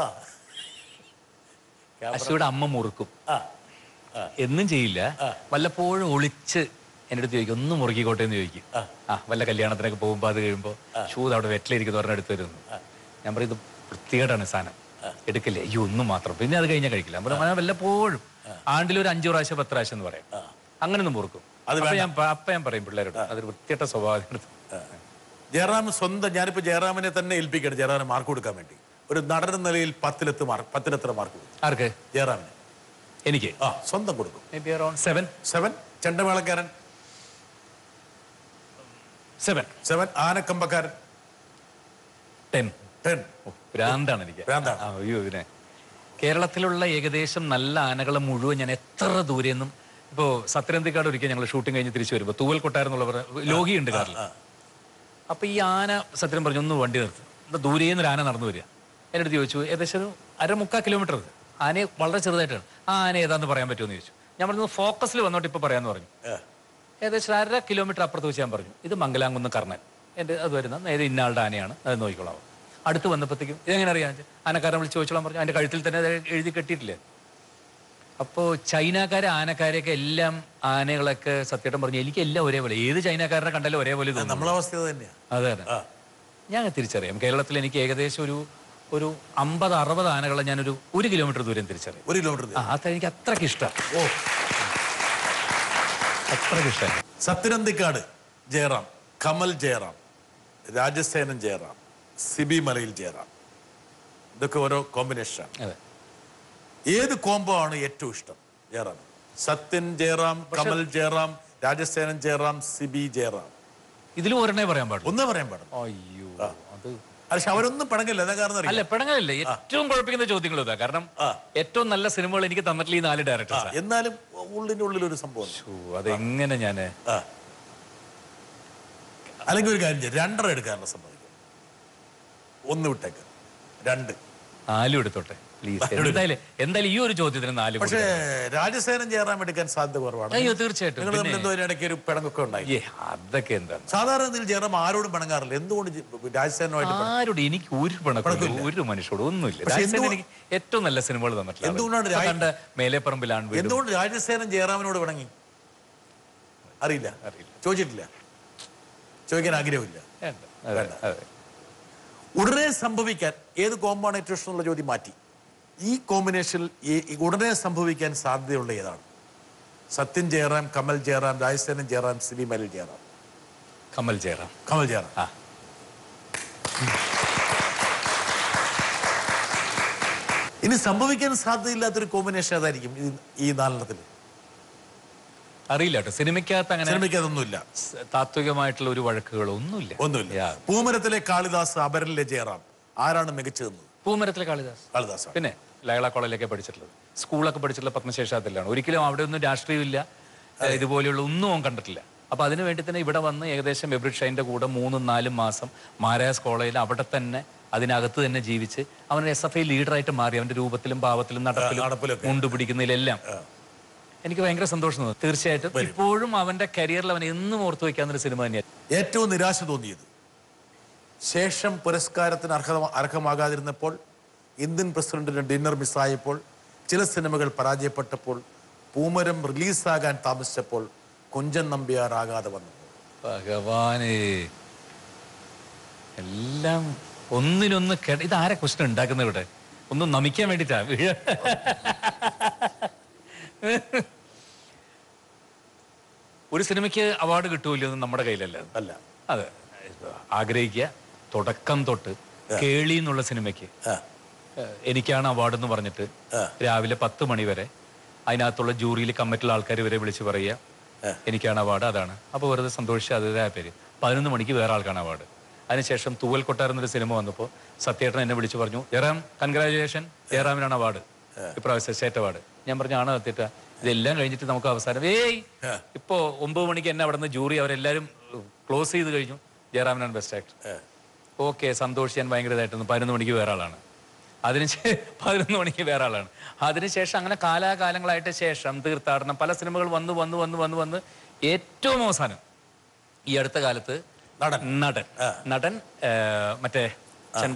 A: അശ്വയുടെ അമ്മ മുറുക്കും
E: ആ
A: എന്നും ചെയ്യില്ല വല്ലപ്പോഴും ഒളിച്ച് എൻ്റെ അടുത്ത് ചോദിക്കും ഒന്ന് മുറുക്കിക്കോട്ടെ എന്ന് ചോദിക്കും ആ വല്ല കല്യാണത്തിനൊക്കെ പോകുമ്പോൾ അത് കഴിയുമ്പോൾ ഷൂ അവിടെ വെറ്റിലിരിക്കുന്നു പറഞ്ഞ അടുത്ത് വരുന്നു ഞാൻ പറയും ഇത് വൃത്തികേടാണ് സാധനം എടുക്കില്ലേ അയ്യോ ഒന്നും മാത്രം പിന്നെ അത് കഴിഞ്ഞാൽ കഴിക്കില്ല ഞാൻ പറയും, "ആ, വല്ലപ്പോഴും ആണ്ടിൽ ഒരു അഞ്ചു പ്രാവശ്യം പത്ത് പ്രാവശ്യം എന്ന് പറയാം അങ്ങനെ ഒന്നും മുറുക്കും
E: അത്
A: അപ്പൊ ഞാൻ പ- അപ്പൊ ഞാൻ പറയും പിള്ളേരോട് അതൊരു വൃത്തികെട്ട സ്വഭാവം
E: ജയറാം സ്വന്തം ഞാനിപ്പോ ജയറാമിനെ തന്നെ ഏൽപ്പിക്കണം ജയറാമിന് മാർക്ക് കൊടുക്കാൻ വേണ്ടി ഒരു നടൻ എന്ന നിലയിൽ പത്തിലെത്ത് മാർക്ക് പത്തിലെത്ര മാർക്ക് കൊടുക്കും
A: ആർക്ക്
E: ജയറാമിന്
A: എനിക്ക്
E: ആ സ്വന്തം കൊടുക്കും
A: maybe around seven
E: seven ചെണ്ടമേളക്കാരൻ
A: സെവൻ
E: സെവൻ ആനക്കമ്പക്കാരൻ
A: ടെൻ
E: ടെൻ
A: ഭ്രാന്താണ് എനിക്ക്
E: ഭ്രാന്താണ്.
A: ആ, അയ്യോ ഇതിനെ കേരളത്തിലുള്ള ഏകദേശം നല്ല ആനകളെ മുഴുവൻ ഞാൻ എത്ര ദൂരെ നിന്നും ഇപ്പോൾ സത്യനന്ദിക്കാട് ഒരിക്കൽ ഞങ്ങൾ ഷൂട്ടിംഗ് കഴിഞ്ഞ് തിരിച്ചു വരുമ്പോൾ തൂവൽ കൊട്ടാരെന്നുള്ളവർ ലോകിയുണ്ട് കാറിൽ അപ്പൊ ഈ ആന സത്യം പറഞ്ഞു ഒന്ന് വണ്ടി നിർത്തും അപ്പൊ ദൂരെ നിന്ന് ഒരു ആന നടന്നു വരിക എൻ്റെ അടുത്ത് ചോദിച്ചു ഏകദേശം ഒരു അരമുക്കാൽ കിലോമീറ്റർ അത് ആനയെ വളരെ ചെറുതായിട്ടാണ് ആ ആന ഏതാന്ന് പറയാൻ പറ്റുമെന്ന് ചോദിച്ചു ഞാൻ പറഞ്ഞു ഫോക്കസിൽ വന്നോട്ട് ഇപ്പൊ പറയാന്ന് പറഞ്ഞു ഏകദേശം അര കിലോമീറ്റർ അപ്പുറത്ത് വെച്ച് ഞാൻ പറഞ്ഞു ഇത് മംഗലാംകുന്ന് കർണൻ എൻ്റെ അത് വരുന്ന നേരെ ഇന്നാളുടെ ആനയാണ് അത് നോക്കിക്കോളാം അടുത്ത് വന്നപ്പോഴത്തേക്കും ഇതെങ്ങനെ അറിയാം ആനക്കാരൻ വിളിച്ച് ചോദിച്ചോളാൻ പറഞ്ഞു അതിന്റെ കഴുത്തിൽ തന്നെ അത് എഴുതി കെട്ടിയിട്ടില്ലേ അപ്പോൾ ചൈനക്കാരെ ആനക്കാരെയൊക്കെ എല്ലാം ആനകളൊക്കെ സത്യമായിട്ടും പറഞ്ഞു എനിക്ക് എല്ലാം ഒരേപോലെ ഏത് ചൈനക്കാരനെ കണ്ടാലും ഒരേപോലെ തോന്നും
E: നമ്മളെ അവസ്ഥ ഇത് തന്നെയാ
A: അതെ അതെ ഞാൻ തിരിച്ചറിയാം കേരളത്തിൽ എനിക്ക് ഏകദേശം ഒരു ഒരു അമ്പത് അറുപത് ആനകളെ ഞാനൊരു ഒരു കിലോമീറ്റർ ദൂരം തിരിച്ചറിയാം
E: ഒരു കിലോമീറ്റർ
A: ആ അത് എനിക്ക് അത്രയ്ക്ക് ഇഷ്ടം
E: ഓ
A: അത്രയ്ക്ക് ഇഷ്ടം
E: സത്യനന്ദിക്കാട് ജയറാം കമൽ ജയറാം രാജസേനൻ ജയറാം സിബി മലയിൽ ജയറാം ഇതൊക്കെ ഓരോ കോമ്പിനേഷനാണ്
A: അതെ
E: ഏത് കോംബോ ആണ് ഏറ്റവും ഇഷ്ടം ജയറാം സത്യൻ ജയറാം കമൽ ജയറാം രാജസേനൻ ജയറാം സിബി ജയറാം
A: ഇതിലും ഒരെണ്ണേ പറയാൻ പാടുള്ളൂ
E: ഒന്നേ പറയാൻ പാടില്ല
A: അയ്യോ അത്
E: പക്ഷെ അവരൊന്നും പടങ്ങില്ല എന്താ കാരണം
A: അല്ല
E: അറിയില്ല
A: പിണങ്ങലല്ലേ ഏറ്റവും കുഴപ്പിക്കുന്ന ചോദ്യങ്ങളും ഇതാ കാരണം ഏറ്റവും നല്ല സിനിമകൾ എനിക്ക് തന്നിട്ടുള്ള ഈ നാല് ഡയറക്ടേഴ്സ്
E: എന്നാലും ഉള്ളിന്റെ ഉള്ളിൽ ഒരു സംഭവം
A: അതെങ്ങനെ ഞാന്
E: ആ അല്ലെങ്കിൽ ഒരു കാര്യം ചെയ്യാം രണ്ടര എടുക്കാനുള്ള സമ്മതിക്കും ഒന്ന് വിട്ടേക്ക് രണ്ട്
A: നാലും എടുത്തോട്ടെ പ്ലീസ് എന്തായാലും എന്തായാലും ഈ ഒരു ചോദ്യത്തിന് നാല്
E: പക്ഷേ
A: കൊടുക്കണം.
E: രാജസേനം ചേരാൻ എടുക്കാൻ സാധ്യത കുറവാണ്
A: അയ്യോ തീർച്ചയായിട്ടും
E: നിങ്ങൾ തമ്മിൽ
A: പിന്നെ-
E: എന്തോ ഇടയ്ക്ക് ഒരു പിണങ്ങൊക്കെ ഉണ്ടായി
A: ഏ അതൊക്കെ എന്താണ്
E: സാധാരണ ഇതിൽ ജയറാം ആരോടും പിണങ്ങാറില്ല എന്തുകൊണ്ട് ജി- രാജസേനമായിട്ട് പിണങ്ങും?
A: ആരോട് എനിക്ക് ഒരു പണക്കില്ല ഒരു മനുഷ്യരോട് ഒന്നുമില്ല
E: പക്ഷെ
A: രാജസേന
E: എന്തുകൊ-
A: എനിക്ക് ഏറ്റവും നല്ല സിനിമകൾ തന്നിട്ടില്ല
E: എന്തുകൊണ്ടാണ്
A: ഇപ്പൊ
E: രാജ-
A: കണ്ട മേലേപ്പറമ്പിലാണ് വീട്
E: എന്തുകൊണ്ട് രാജസേനൻ ജയറാമിനോട് പിണങ്ങി അറിയില്ല
A: അറിയില്ല.
E: ചോദിച്ചിട്ടില്ല ചോദിക്കാൻ ആഗ്രഹമില്ല
A: വേണ്ട. അതെ, അതെ.
E: ഉടനെ സംഭവിക്കാൻ ഏത് കോമ്പാണേറ്റേഷൻ എന്നുള്ള ചോദ്യം മാറ്റി ഈ കോമ്പിനേഷനിൽ ഈ- ഈ ഉടനെ സംഭവിക്കാൻ സാധ്യതയുള്ള ഏതാണ് സത്യൻ ജയറാം കമൽ ജയറാം രാജസേനൻ ജയറാം സിബി മലിൽ ജയറാം
A: കമൽ ജയറാം
E: കമൽ ജയറാം
A: ആ
E: ഇനി സംഭവിക്കാൻ സാധ്യതയില്ലാത്തൊരു കോമ്പിനേഷൻ ഏതായിരിക്കും ഈ- ഈ നാലെണ്ണത്തിൽ
A: അറിയില്ല കേട്ടോ സിനിമയ്ക്കകത്ത് അങ്ങനെ
E: സിനിമയ്ക്ക് അതൊന്നുമില്ല
A: സ് താത്വികമായിട്ടുള്ള ഒരു വഴക്കുകളോ ഒന്നുമില്ല
E: ഒന്നുമില്ല
A: യാ.
E: പൂമരത്തിലെ കാളിദാസ് അപരനിലെ ജയറാം ആരാണ് മികച്ചതെന്ന്
A: പൂമരത്തിലെ കാളിദാസ്
E: കാളിദാസ്
A: പിന്നെ ലയള കോളേജിലൊക്കെ പഠിച്ചിട്ടുള്ളത് സ്കൂളൊക്കെ പഠിച്ചിട്ടുള്ള പത്മശേഷാത്തിലാണ് ഒരിക്കലും അവിടെ ഒന്നും രാഷ്ട്രീയമില്ല ഏഹ് ഇതുപോലെയുള്ള ഒന്നും അവൻ കണ്ടിട്ടില്ല അപ്പൊ അതിനു വേണ്ടി തന്നെ ഇവിടെ വന്ന് ഏകദേശം എബ്രിഡ് ഷൈൻ്റെ കൂടെ മൂന്നും നാലും മാസം മാരായസ് കോളേജിൽ അവിടെ തന്നെ അതിനകത്ത് തന്നെ ജീവിച്ച് അവൻ എസ് എഫ് ഐ ലീഡറായിട്ട് മാറി അവന്റെ രൂപത്തിലും ഭാവത്തിലും നടപ്പിലും
E: നടപ്പിലൊക്കെ.
A: മുണ്ടു പിടിക്കുന്നതിലെല്ലാം എനിക്ക് ഭയങ്കര സന്തോഷം തോന്നുന്നു തീർച്ചയായിട്ടും ഇപ്പോഴും അവന്റെ കരിയറിൽ അവൻ എന്നും ഓർത്തു വെക്കാവുന്ന ഒരു സിനിമ തന്നെയാണ്
E: ഏറ്റവും നിരാശ തോന്നിയത് ശേഷം പുരസ്കാരത്തിന് അർഹത അർഹമാകാതിരുന്നപ്പോൾ ഇന്ത്യൻ പ്രസിഡന്റിന് ഡിന്നർ മിസ്സായപ്പോൾ ചില സിനിമകൾ പരാജയപ്പെട്ടപ്പോൾ പൂമരം റിലീസാകാൻ താമസിച്ചപ്പോൾ കുഞ്ചൻ നമ്പ്യാർ ആകാതെ വന്നു
A: ഭഗവാനേ എല്ലാം ഒന്നിനൊന്ന് കേ ഇതാരെ ക്വസ്റ്റൻ ഉണ്ടാക്കുന്ന ഇവിടെ ഒന്ന് നമിക്കാൻ വേണ്ടിട്ടാ വീഴ ഒരു സിനിമയ്ക്ക് അവാർഡ് കിട്ടൂല്ലോ എന്ന് നമ്മുടെ കയ്യിലല്ല അത്.
E: അല്ല
A: അതെ ആഗ്രഹിക്കുക തുടക്കം തൊട്ട് കേളി എന്നുള്ള സിനിമയ്ക്ക്
E: ആ,
A: ഏഹ് എനിക്കാണ് അവാർഡ് എന്ന് പറഞ്ഞിട്ട് രാവിലെ പത്ത് മണി വരെ അതിനകത്തുള്ള ജൂറിയിൽ കമ്മിറ്റുള്ള ആൾക്കാർ വരെ വിളിച്ച് പറയുക എനിക്കാണ് അവാർഡ് അതാണ് അപ്പോൾ വെറുതെ സന്തോഷിച്ച് അതിൻ്റെതായ പേര് പതിനൊന്ന് മണിക്ക് വേറെ ആൾക്കാണ് അവാർഡ് അതിനുശേഷം തൂവൽ കൊട്ടാരം എന്നൊരു സിനിമ വന്നപ്പോൾ സത്യേട്ടൻ എന്നെ വിളിച്ച് പറഞ്ഞു ജയറാം കൺഗ്രാജുലേഷൻ ജയറാമിനാണ് അവാർഡ് ഇപ്രാവശ്യം സ്റ്റേറ്റ് അവാർഡ് ഞാൻ പറഞ്ഞു ആണ് സത്യേട്ട ഇതെല്ലാം കഴിഞ്ഞിട്ട് നമുക്ക് അവസാനം ഏയ് ഇപ്പോ ഒമ്പത് മണിക്ക് എന്നെ അവിടെ നിന്ന് ജൂറി അവരെല്ലാവരും ക്ലോസ് ചെയ്ത് കഴിഞ്ഞു ജയറാമിനാണ് ബെസ്റ്റ് ആക്ടർ ഓക്കെ സന്തോഷ് ഞാൻ ഭയങ്കര ഇതായിട്ടൊന്ന് പതിനൊന്ന് മണിക്ക് വേറെ ആളാണ് അതിന് ശേ- പതിനൊന്ന് മണിക്ക് വേറെ ആളാണ് അതിനുശേഷം അങ്ങനെ കാലാകാലങ്ങളായിട്ട് ശേഷം തീർത്ഥാടനം പല സിനിമകൾ വന്ന് വന്ന് വന്ന് വന്ന് വന്ന് ഏറ്റവും അവസാനം ഈ അടുത്ത കാലത്ത്
E: നടൻ.
A: നടൻ നടൻ ആ, മറ്റേ ചെണ്ട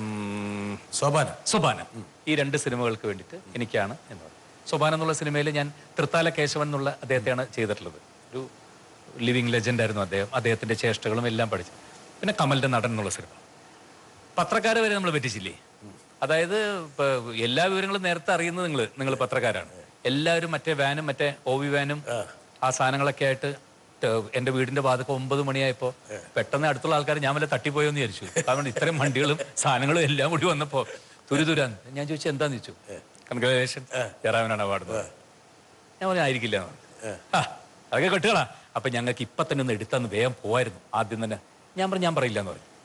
A: ഉം,
E: സോപാനം
A: സോപാനം ഈ രണ്ട് സിനിമകൾക്ക് വേണ്ടിയിട്ട് എനിക്കാണ് എന്ന് പറഞ്ഞു സോപാനം എന്നുള്ള സിനിമയിൽ ഞാൻ തൃത്താല കേശവൻ എന്നുള്ള അദ്ദേഹത്തെയാണ് ചെയ്തിട്ടുള്ളത് ഒരു ലിവിങ് ലെജൻഡ് ആയിരുന്നു അദ്ദേഹം അദ്ദേഹത്തിന്റെ ചേഷ്ടകളും എല്ലാം പഠിച്ചു പിന്നെ കമലിന്റെ നടൻ എന്നുള്ള സിനിമ പത്രക്കാരെ വരെ നമ്മൾ പറ്റിച്ചില്ലേ അതായത് ഇപ്പൊ എല്ലാ വിവരങ്ങളും നേരത്തെ അറിയുന്നത് നിങ്ങൾ നിങ്ങൾ പത്രക്കാരാണ് എല്ലാവരും മറ്റേ വാനും മറ്റേ ഒ വി വാനും ആ സാധനങ്ങളൊക്കെ ആയിട്ട് ട്ട് എന്റെ വീടിന്റെ വാതൊക്കെ ഒമ്പത് മണിയായപ്പോ പെട്ടെന്ന് അടുത്തുള്ള ആൾക്കാർ ഞാൻ വല്ല തട്ടിപ്പോയോന്ന് വിചാരിച്ചു കാരണം ഇത്രയും വണ്ടികളും സാധനങ്ങളും എല്ലാം കൂടി വന്നപ്പോ തുരുതുരാൻ ഞാൻ ചോദിച്ചു എന്താന്ന് ചോദിച്ചു കൺഗ്രാജുലേഷൻ ജയറാമനാണ് അവാർഡ് ഞാൻ പറഞ്ഞു ആയിരിക്കില്ല എന്ന് പറഞ്ഞു. ആ അതൊക്കെ കെട്ടുകളാ അപ്പൊ ഞങ്ങൾക്ക് ഇപ്പൊ തന്നെ ഒന്ന് എടുത്തന്ന് വേഗം പോവായിരുന്നു ആദ്യം തന്നെ ഞാൻ പറഞ്ഞു ഞാൻ പറയില്ല എന്ന് പറഞ്ഞു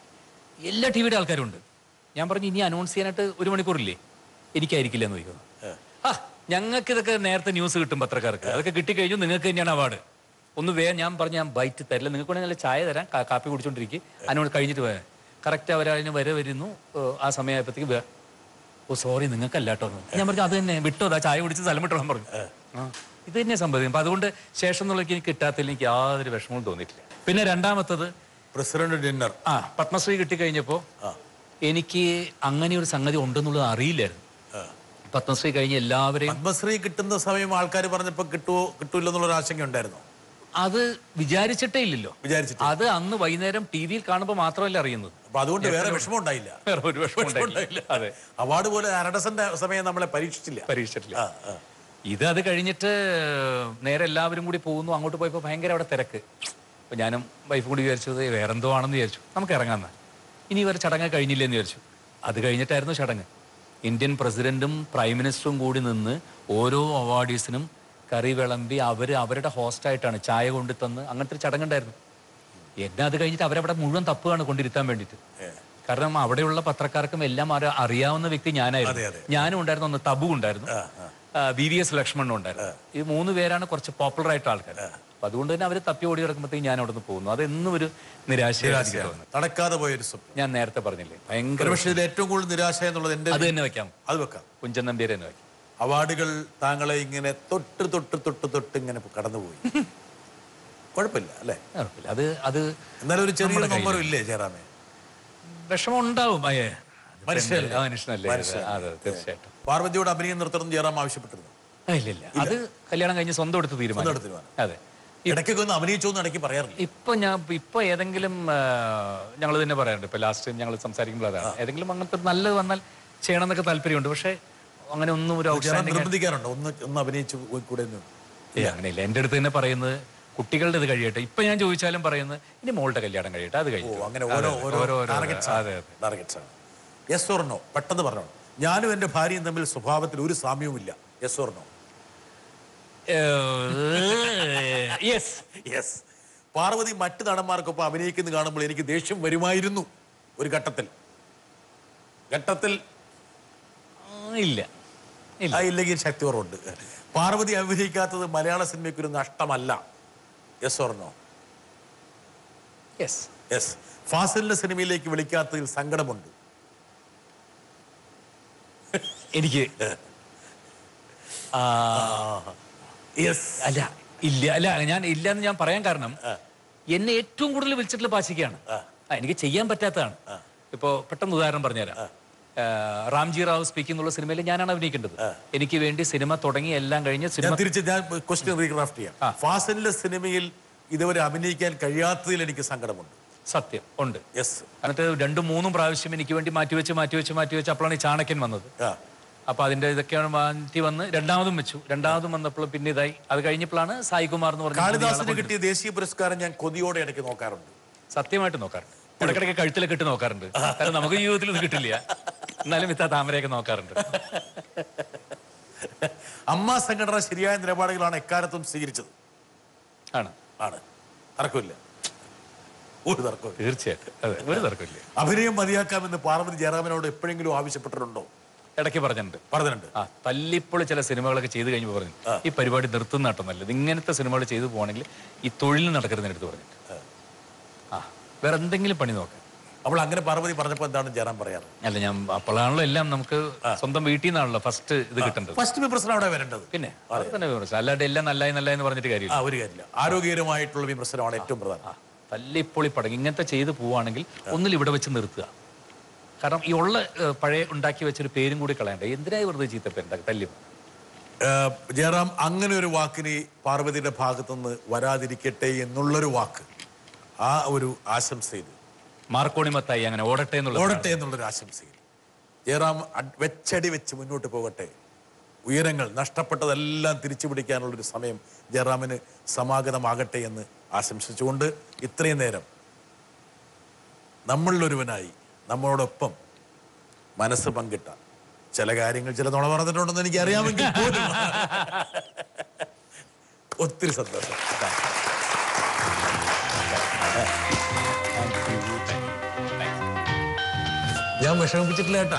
A: എല്ലാ ടി വിയുടെ ആൾക്കാരും ഉണ്ട് ഞാൻ പറഞ്ഞു ഇനി അനൗൺസ് ചെയ്യാനായിട്ട് ഒരു മണിക്കൂറില്ലേ എനിക്കായിരിക്കില്ല എന്ന് ചോദിക്കുന്നു ആ ഞങ്ങൾക്ക് ഇതൊക്കെ നേരത്തെ ന്യൂസ് കിട്ടും പത്രക്കാർക്ക് അതൊക്കെ കിട്ടിക്കഴിഞ്ഞു നിങ്ങൾക്ക് തന്നെയാണ് അവാർഡ് ഒന്ന് വേഗം ഞാൻ പറഞ്ഞു ഞാൻ ബൈറ്റ് തരില്ല നിങ്ങൾക്ക് വേണമെങ്കിൽ നല്ല ചായ തരാം കാ- കാപ്പി കുടിച്ചോണ്ടിരിക്കും അതിനോട് കഴിഞ്ഞിട്ട് പോയാൽ കറക്റ്റ് അവരതിന് വരെ വരുന്നു ഏഹ് ആ സമയമായപ്പോഴത്തേക്ക് വേ- ഓ സോറി നിങ്ങൾക്കല്ല കേട്ടോ എന്ന്. ഞാൻ പറഞ്ഞു അത് തന്നെ വിട്ടോ അതാ ചായ കുടിച്ച് സ്ഥലം വിട്ടോളാൻ പറഞ്ഞു ആ ഇത് തന്നെ സംഭവിക്കും അപ്പൊ അതുകൊണ്ട് ശേഷം എന്നുള്ള എനിക്ക് കിട്ടാത്തതിൽ എനിക്ക് യാതൊരു വിഷമവും തോന്നിയിട്ടില്ല പിന്നെ രണ്ടാമത്തത്
E: പ്രസിഡന്റ് ഡിന്നർ
A: ആ പത്മശ്രീ കിട്ടിക്കഴിഞ്ഞപ്പോ എനിക്ക് അങ്ങനെ ഒരു സംഗതി ഉണ്ടെന്നുള്ളത് അറിയില്ലായിരുന്നു പത്മശ്രീ കഴിഞ്ഞ് എല്ലാവരെയും
E: പത്മശ്രീ കിട്ടുന്ന സമയം ആൾക്കാർ പറഞ്ഞപ്പോ കിട്ടുമോ കിട്ടൂല്ലോ എന്നുള്ളൊരു ആശങ്ക ഉണ്ടായിരുന്നു
A: അത് വിചാരിച്ചിട്ടേ ഇല്ലല്ലോ
E: വിചാരിച്ചിട്ട്
A: അത് അന്ന് വൈകുന്നേരം ടി വിയിൽ കാണുമ്പോൾ മാത്രമല്ല അറിയുന്നത്
E: അപ്പൊ അതുകൊണ്ട് വേറെ വിഷമം ഉണ്ടായില്ല
A: വേറെ ഒരു വിഷമം ഉണ്ടായില്ല. അതെ
E: അവാർഡ് പോലെ അരഡസന്റെ സമയം നമ്മളെ പരീക്ഷിച്ചില്ല
A: പരീക്ഷിച്ചിട്ടില്ല
E: ആ, ആ.
A: ഇത് അത് കഴിഞ്ഞിട്ട് നേരെ എല്ലാവരും കൂടി പോകുന്നു അങ്ങോട്ട് പോയപ്പോൾ ഭയങ്കര അവിടെ തിരക്ക് അപ്പൊ ഞാനും വൈഫ് കൂടി വിചാരിച്ചത് വേറെന്തോ ആണെന്ന് വിചാരിച്ചു നമുക്ക് ഇറങ്ങാന്ന് ഇനി ഇവർ ചടങ്ങ് കഴിഞ്ഞില്ലെന്ന് വിചാരിച്ചു അത് കഴിഞ്ഞിട്ടായിരുന്നു ചടങ്ങ് ഇന്ത്യൻ പ്രസിഡന്റും പ്രൈം മിനിസ്റ്ററും കൂടി നിന്ന് ഓരോ അവാർഡീസിനും കറി വിളമ്പി അവർ അവരുടെ ഹോസ്റ്റായിട്ടാണ് ചായ കൊണ്ടു തന്ന് അങ്ങനത്തെ ഒരു ചടങ്ങുണ്ടായിരുന്നു എന്നെ അത് കഴിഞ്ഞിട്ട് അവരവിടെ മുഴുവൻ തപ്പുകയാണ് കൊണ്ടിരുത്താൻ വേണ്ടിയിട്ട് കാരണം അവിടെയുള്ള പത്രക്കാർക്കും എല്ലാം അറി- അറിയാവുന്ന വ്യക്തി
E: അതെ,
A: ഞാനായിരുന്നു
E: അതെ.
A: ഞാനും ഉണ്ടായിരുന്നു ഒന്ന് തബു ഉണ്ടായിരുന്നു വി വി എസ് ലക്ഷ്മണനും ഉണ്ടായിരുന്നു ഈ മൂന്ന് പേരാണ് കുറച്ച് പോപ്പുലർ ആയിട്ട് ആൾക്കാർ അപ്പൊ അതുകൊണ്ട് തന്നെ അവർ തപ്പി ഓടി കിടക്കുമ്പോഴത്തേക്ക് ഞാൻ അവിടെ നിന്ന് പോകുന്നു അത് എന്നും ഒരു നിരാശയായിട്ട് എനിക്ക് തോന്നുന്നു
E: നടക്കാതെ പോയൊരു സ്വപ്നം
A: ഞാൻ നേരത്തെ പറഞ്ഞില്ലേ ഭയങ്കര
E: പക്ഷേ ഇതിൽ ഏറ്റവും കൂടുതൽ നിരാശ എന്നുള്ളത് എൻ്റെ
A: അത് തന്നെ വെക്കാം
E: അത് വെക്കാം
A: കുഞ്ചൻ നമ്പ്യാരെ തന്നെ വെക്കാം
E: അവാർഡുകൾ താങ്കളെ ഇങ്ങനെ തൊട്ട് തൊട്ട് തൊട്ട് തൊട്ട് ഇങ്ങനെ കടന്നുപോയി കുഴപ്പമില്ല അല്ലേ
A: കുഴപ്പമില്ല അത് അത്
E: എന്നാലും ഒരു ചെറിയൊരു
A: നമ്മുടെ
E: നമ്പറും ഇല്ലേ ജയറാമേ
A: വിഷമം ഉണ്ടാവും അയ്യേ
E: മനുഷ്യനല്ലേ?
A: ആ, മനുഷ്യനല്ലേ
E: മനുഷ്യൻ.
A: അതെ തീർച്ചയായിട്ടും
E: പാർവതിയോട് അഭിനയം നിർത്തണം എന്ന് ജയറാം ആവശ്യപ്പെട്ടിരുന്നു
A: ആ, ഇല്ല ഇല്ല അത് കല്യാണം കഴിഞ്ഞ് സ്വന്തം എടുത്ത്
E: സ്വന്തം
A: തീരുമാനം
E: എടുത്ത് തീരുമാനം.
A: അതെ
E: ഇടയ്ക്കൊക്കെ ഒന്ന് അഭിനയിച്ചോ എന്ന് ഇടയ്ക്ക് പറയാറില്ല
A: ഇപ്പൊ ഞാൻ ഇപ്പൊ ഏതെങ്കിലും ഞങ്ങൾ തന്നെ പറയാറുണ്ട് ഇപ്പൊ ലാസ്റ്റ് ടൈം ഞങ്ങൾ സംസാരിക്കുമ്പോൾ അതാണ് ഏതെങ്കിലും അങ്ങനത്തെ ഒരു നല്ലത് വന്നാൽ ചെയ്യണം എന്നൊക്കെ താല്പര്യമുണ്ട് പക്ഷെ അങ്ങനെ ഒന്നും ഒരു
E: ജയറാം
A: ഔട്ട്സ്റ്റാൻഡിംഗ്
E: നിർബന്ധിക്കാറുണ്ടോ ഒന്ന് ഒന്ന് അഭിനയിച്ച് പോയി കൂടെ എന്ന്
A: ഏ അങ്ങനെയില്ല എൻ്റെ അടുത്ത് തന്നെ പറയുന്നത് കുട്ടികളുടെ ഇത് കഴിയട്ടെ ഇപ്പൊ ഞാൻ ചോദിച്ചാലും പറയുന്നത് ഇനി മോളുടെ കല്യാണം കഴിയട്ടെ അത്
E: ഓ
A: കഴിയും
E: അങ്ങനെ ഓരോ ഓരോ ടാർഗറ്റ്സ്
A: അതെ അതെ
E: ടാർഗറ്റ്സ് ആണ് യെസ് ഓർണോ പെട്ടെന്ന് പറഞ്ഞോ ഞാനും എൻ്റെ ഭാര്യയും തമ്മിൽ സ്വഭാവത്തിൽ ഒരു സാമ്യവുമില്ല yes or no
A: yes
E: yes Parvathy മറ്റു നടന്മാർക്കൊപ്പം അഭിനയിക്കുന്ന കാണുമ്പോൾ എനിക്ക് ദേഷ്യം വരുമായിരുന്നു ഒരു ഘട്ടത്തിൽ ഘട്ടത്തിൽ
A: ഇല്ല ഇല്ല
E: ആ ഇല്ലെങ്കിൽ ശക്തി കുറവുണ്ട് പാർവതി അഭിനയിക്കാത്തത് മലയാള സിനിമയ്ക്ക് ഒരു നഷ്ടമല്ല യെസ് ഓർണോ
A: യെസ്
E: യെസ് ഫാസിലിന്റെ സിനിമയിലേക്ക് വിളിക്കാത്തതിൽ സങ്കടമുണ്ട്
A: എനിക്ക്
E: യെസ്
A: അല്ല ഇല്ല അല്ല ഞാൻ ഇല്ല എന്ന് ഞാൻ പറയാൻ കാരണം എന്നെ ഏറ്റവും കൂടുതൽ വിളിച്ചിട്ടുള്ള പാശിക്കാണ് ആ, എനിക്ക് ചെയ്യാൻ പറ്റാത്തതാണ് ഇപ്പോ പെട്ടെന്ന് ഉദാഹരണം പറഞ്ഞുതരാം ആ, റാംജി റാവു സ്പീക്കിംഗ് എന്നുള്ള സിനിമയിൽ ഞാനാണ് അഭിനയിക്കേണ്ടത് എനിക്ക് വേണ്ടി സിനിമ തുടങ്ങി എല്ലാം കഴിഞ്ഞ്
E: ഞാൻ
A: സിനിമ
E: തിരിച്ച് ഞാൻ ക്വസ്റ്റ്യൻ റീക്രാഫ്റ്റ് ചെയ്യാം ഫാസിലിന്റെ സിനിമയിൽ ഇതുവരെ അഭിനയിക്കാൻ കഴിയാത്തതിൽ എനിക്ക് സങ്കടമുണ്ട്
A: സത്യം ഉണ്ട്
E: യെസ്
A: എന്നിട്ട് രണ്ടും മൂന്നും പ്രാവശ്യം എനിക്ക് വേണ്ടി മാറ്റിവെച്ച് മാറ്റിവെച്ച് മാറ്റിവെച്ച് അപ്പോഴാണ് ഈ ചാണക്യൻ വന്നത് അപ്പൊ അതിന്റെ ഇതൊക്കെയാണ് മാറ്റി വന്ന് രണ്ടാമതും വെച്ചു രണ്ടാമതും വന്നപ്പോൾ പിന്നെ ഇതായി അത് കഴിഞ്ഞപ്പോഴാണ് സായികുമാർ എന്ന് പറഞ്ഞ
E: കാളിദാസിന് കിട്ടിയ ദേശീയ പുരസ്കാരം ഞാൻ കൊതിയോടെ ഇടയ്ക്ക് നോക്കാറുണ്ട്
A: സത്യമായിട്ട് നോക്കാറുണ്ട് ഇടയ്ക്കിടയ്ക്ക് കഴുത്തിലൊക്കെ ഇട്ട് നോക്കാറുണ്ട് കാരണം നമുക്ക് ജീവിതത്തിൽ ഇത് കിട്ടില്ല എന്നാലും ഇത്ത താമരയൊക്കെ നോക്കാറുണ്ട്
E: അമ്മ സംഘടന ശരിയായ നിലപാടുകളാണ് എക്കാലത്തും സ്വീകരിച്ചത്
A: ആണ്
E: ആണ് തർക്കമില്ല ഒരു തർക്കമില്ല
A: തീർച്ചയായിട്ടും അതെ ഒരു തർക്കമില്ല
E: അഭിനയം മതിയാക്കാമെന്ന് പാർവതി ജയറാമനോട് എപ്പോഴെങ്കിലും ആവശ്യപ്പെട്ടിട്ടുണ്ടോ
A: ഇടയ്ക്ക് പറഞ്ഞിട്ടുണ്ട്
E: പറഞ്ഞിട്ടുണ്ട്
A: ആ തല്ലിപ്പൊളി ചില സിനിമകളൊക്കെ ചെയ്ത് കഴിഞ്ഞപ്പോൾ പറഞ്ഞു ഈ പരിപാടി നിർത്തുന്ന കേട്ടോ നല്ലത് ഇങ്ങനത്തെ സിനിമകൾ ചെയ്തു പോകണമെങ്കിൽ ഈ തൊഴിൽ നടക്കരുതെന്ന് എടുത്ത് പറഞ്ഞിട്ട് ആ വേറെ എന്തെങ്കിലും പണി നോക്കാം
E: അപ്പോൾ അങ്ങനെ പാർവതി പറഞ്ഞപ്പോൾ എന്താണ് ജയറാം പറയാറ്
A: അല്ല ഞാൻ അപ്പോഴാണല്ലോ എല്ലാം നമുക്ക് സ്വന്തം വീട്ടിൽ നിന്നാണല്ലോ ഫസ്റ്റ് ഇത് കിട്ടേണ്ടത്
E: ഫസ്റ്റ് വിമർശനം അവിടെ വരേണ്ടത്
A: പിന്നെ അത് തന്നെ വിമർശനം അല്ലാണ്ട് എല്ലാം നല്ലായി നല്ലായി എന്ന് പറഞ്ഞിട്ട്
E: ആ
A: കാര്യമില്ല
E: ഒരു കാര്യമില്ല ആരോഗ്യകരമായിട്ടുള്ള വിമർശനമാണ് ഏറ്റവും പ്രധാനം
A: തല്ലിപ്പൊളി പടങ്ങി ഇങ്ങനത്തെ ചെയ്ത് പോവാണെങ്കിൽ ഒന്നിൽ ഇവിടെ വെച്ച് നിർത്തുക കാരണം ഈ ഉള്ള ഏഹ്, പഴയ ഉണ്ടാക്കി വെച്ചൊരു പേരും കൂടി കളയണ്ട എന്തിനായി വെറുതെ ചീത്ത പേരുണ്ടാക്കി തല്ലി
E: ഏഹ് ജയറാം അങ്ങനെ ഒരു വാക്കിന് പാർവതിയുടെ ഭാഗത്തുനിന്ന് വരാതിരിക്കട്ടെ എന്നുള്ളൊരു വാക്ക് ആ ഒരു ആശംസയിൽ
A: മാർക്കോണി മത്തായി അങ്ങനെ ഓടട്ടെ എന്നുള്ള
E: ഓടട്ടെ എന്നുള്ളൊരു ആശംസയിൽ ജയറാം അഡ്- വെച്ചടി വെച്ച് മുന്നോട്ട് പോകട്ടെ ഉയരങ്ങൾ നഷ്ടപ്പെട്ടതെല്ലാം തിരിച്ചു പിടിക്കാനുള്ളൊരു സമയം ജയറാമിന് സമാഗതമാകട്ടെ എന്ന് ആശംസിച്ചുകൊണ്ട് ഇത്രയും നേരം നമ്മളിലൊരുവനായി നമ്മളോടൊപ്പം മനസ്സ് പങ്കിട്ട ചില കാര്യങ്ങൾ ചില നുണ പറഞ്ഞിട്ടുണ്ടെന്ന് എനിക്ക് അറിയാമെങ്കിൽ പോലും ഒത്തിരി സന്തോഷം ഞാൻ വിഷമിപ്പിച്ചിട്ടില്ല കേട്ടാ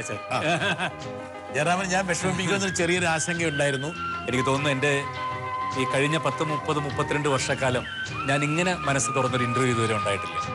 E: ജയറാമൻ ഞാൻ വിഷമിപ്പിക്കുമെന്നൊരു ചെറിയൊരു ആശങ്ക ഉണ്ടായിരുന്നു
A: എനിക്ക് തോന്നുന്നു എൻ്റെ ഈ കഴിഞ്ഞ പത്ത് മുപ്പത് മുപ്പത്തിരണ്ട് വർഷക്കാലം ഞാൻ ഇങ്ങനെ മനസ്സ് തുറന്നൊരു ഇന്റർവ്യൂ ഇതുവരെ ഉണ്ടായിട്ടില്ല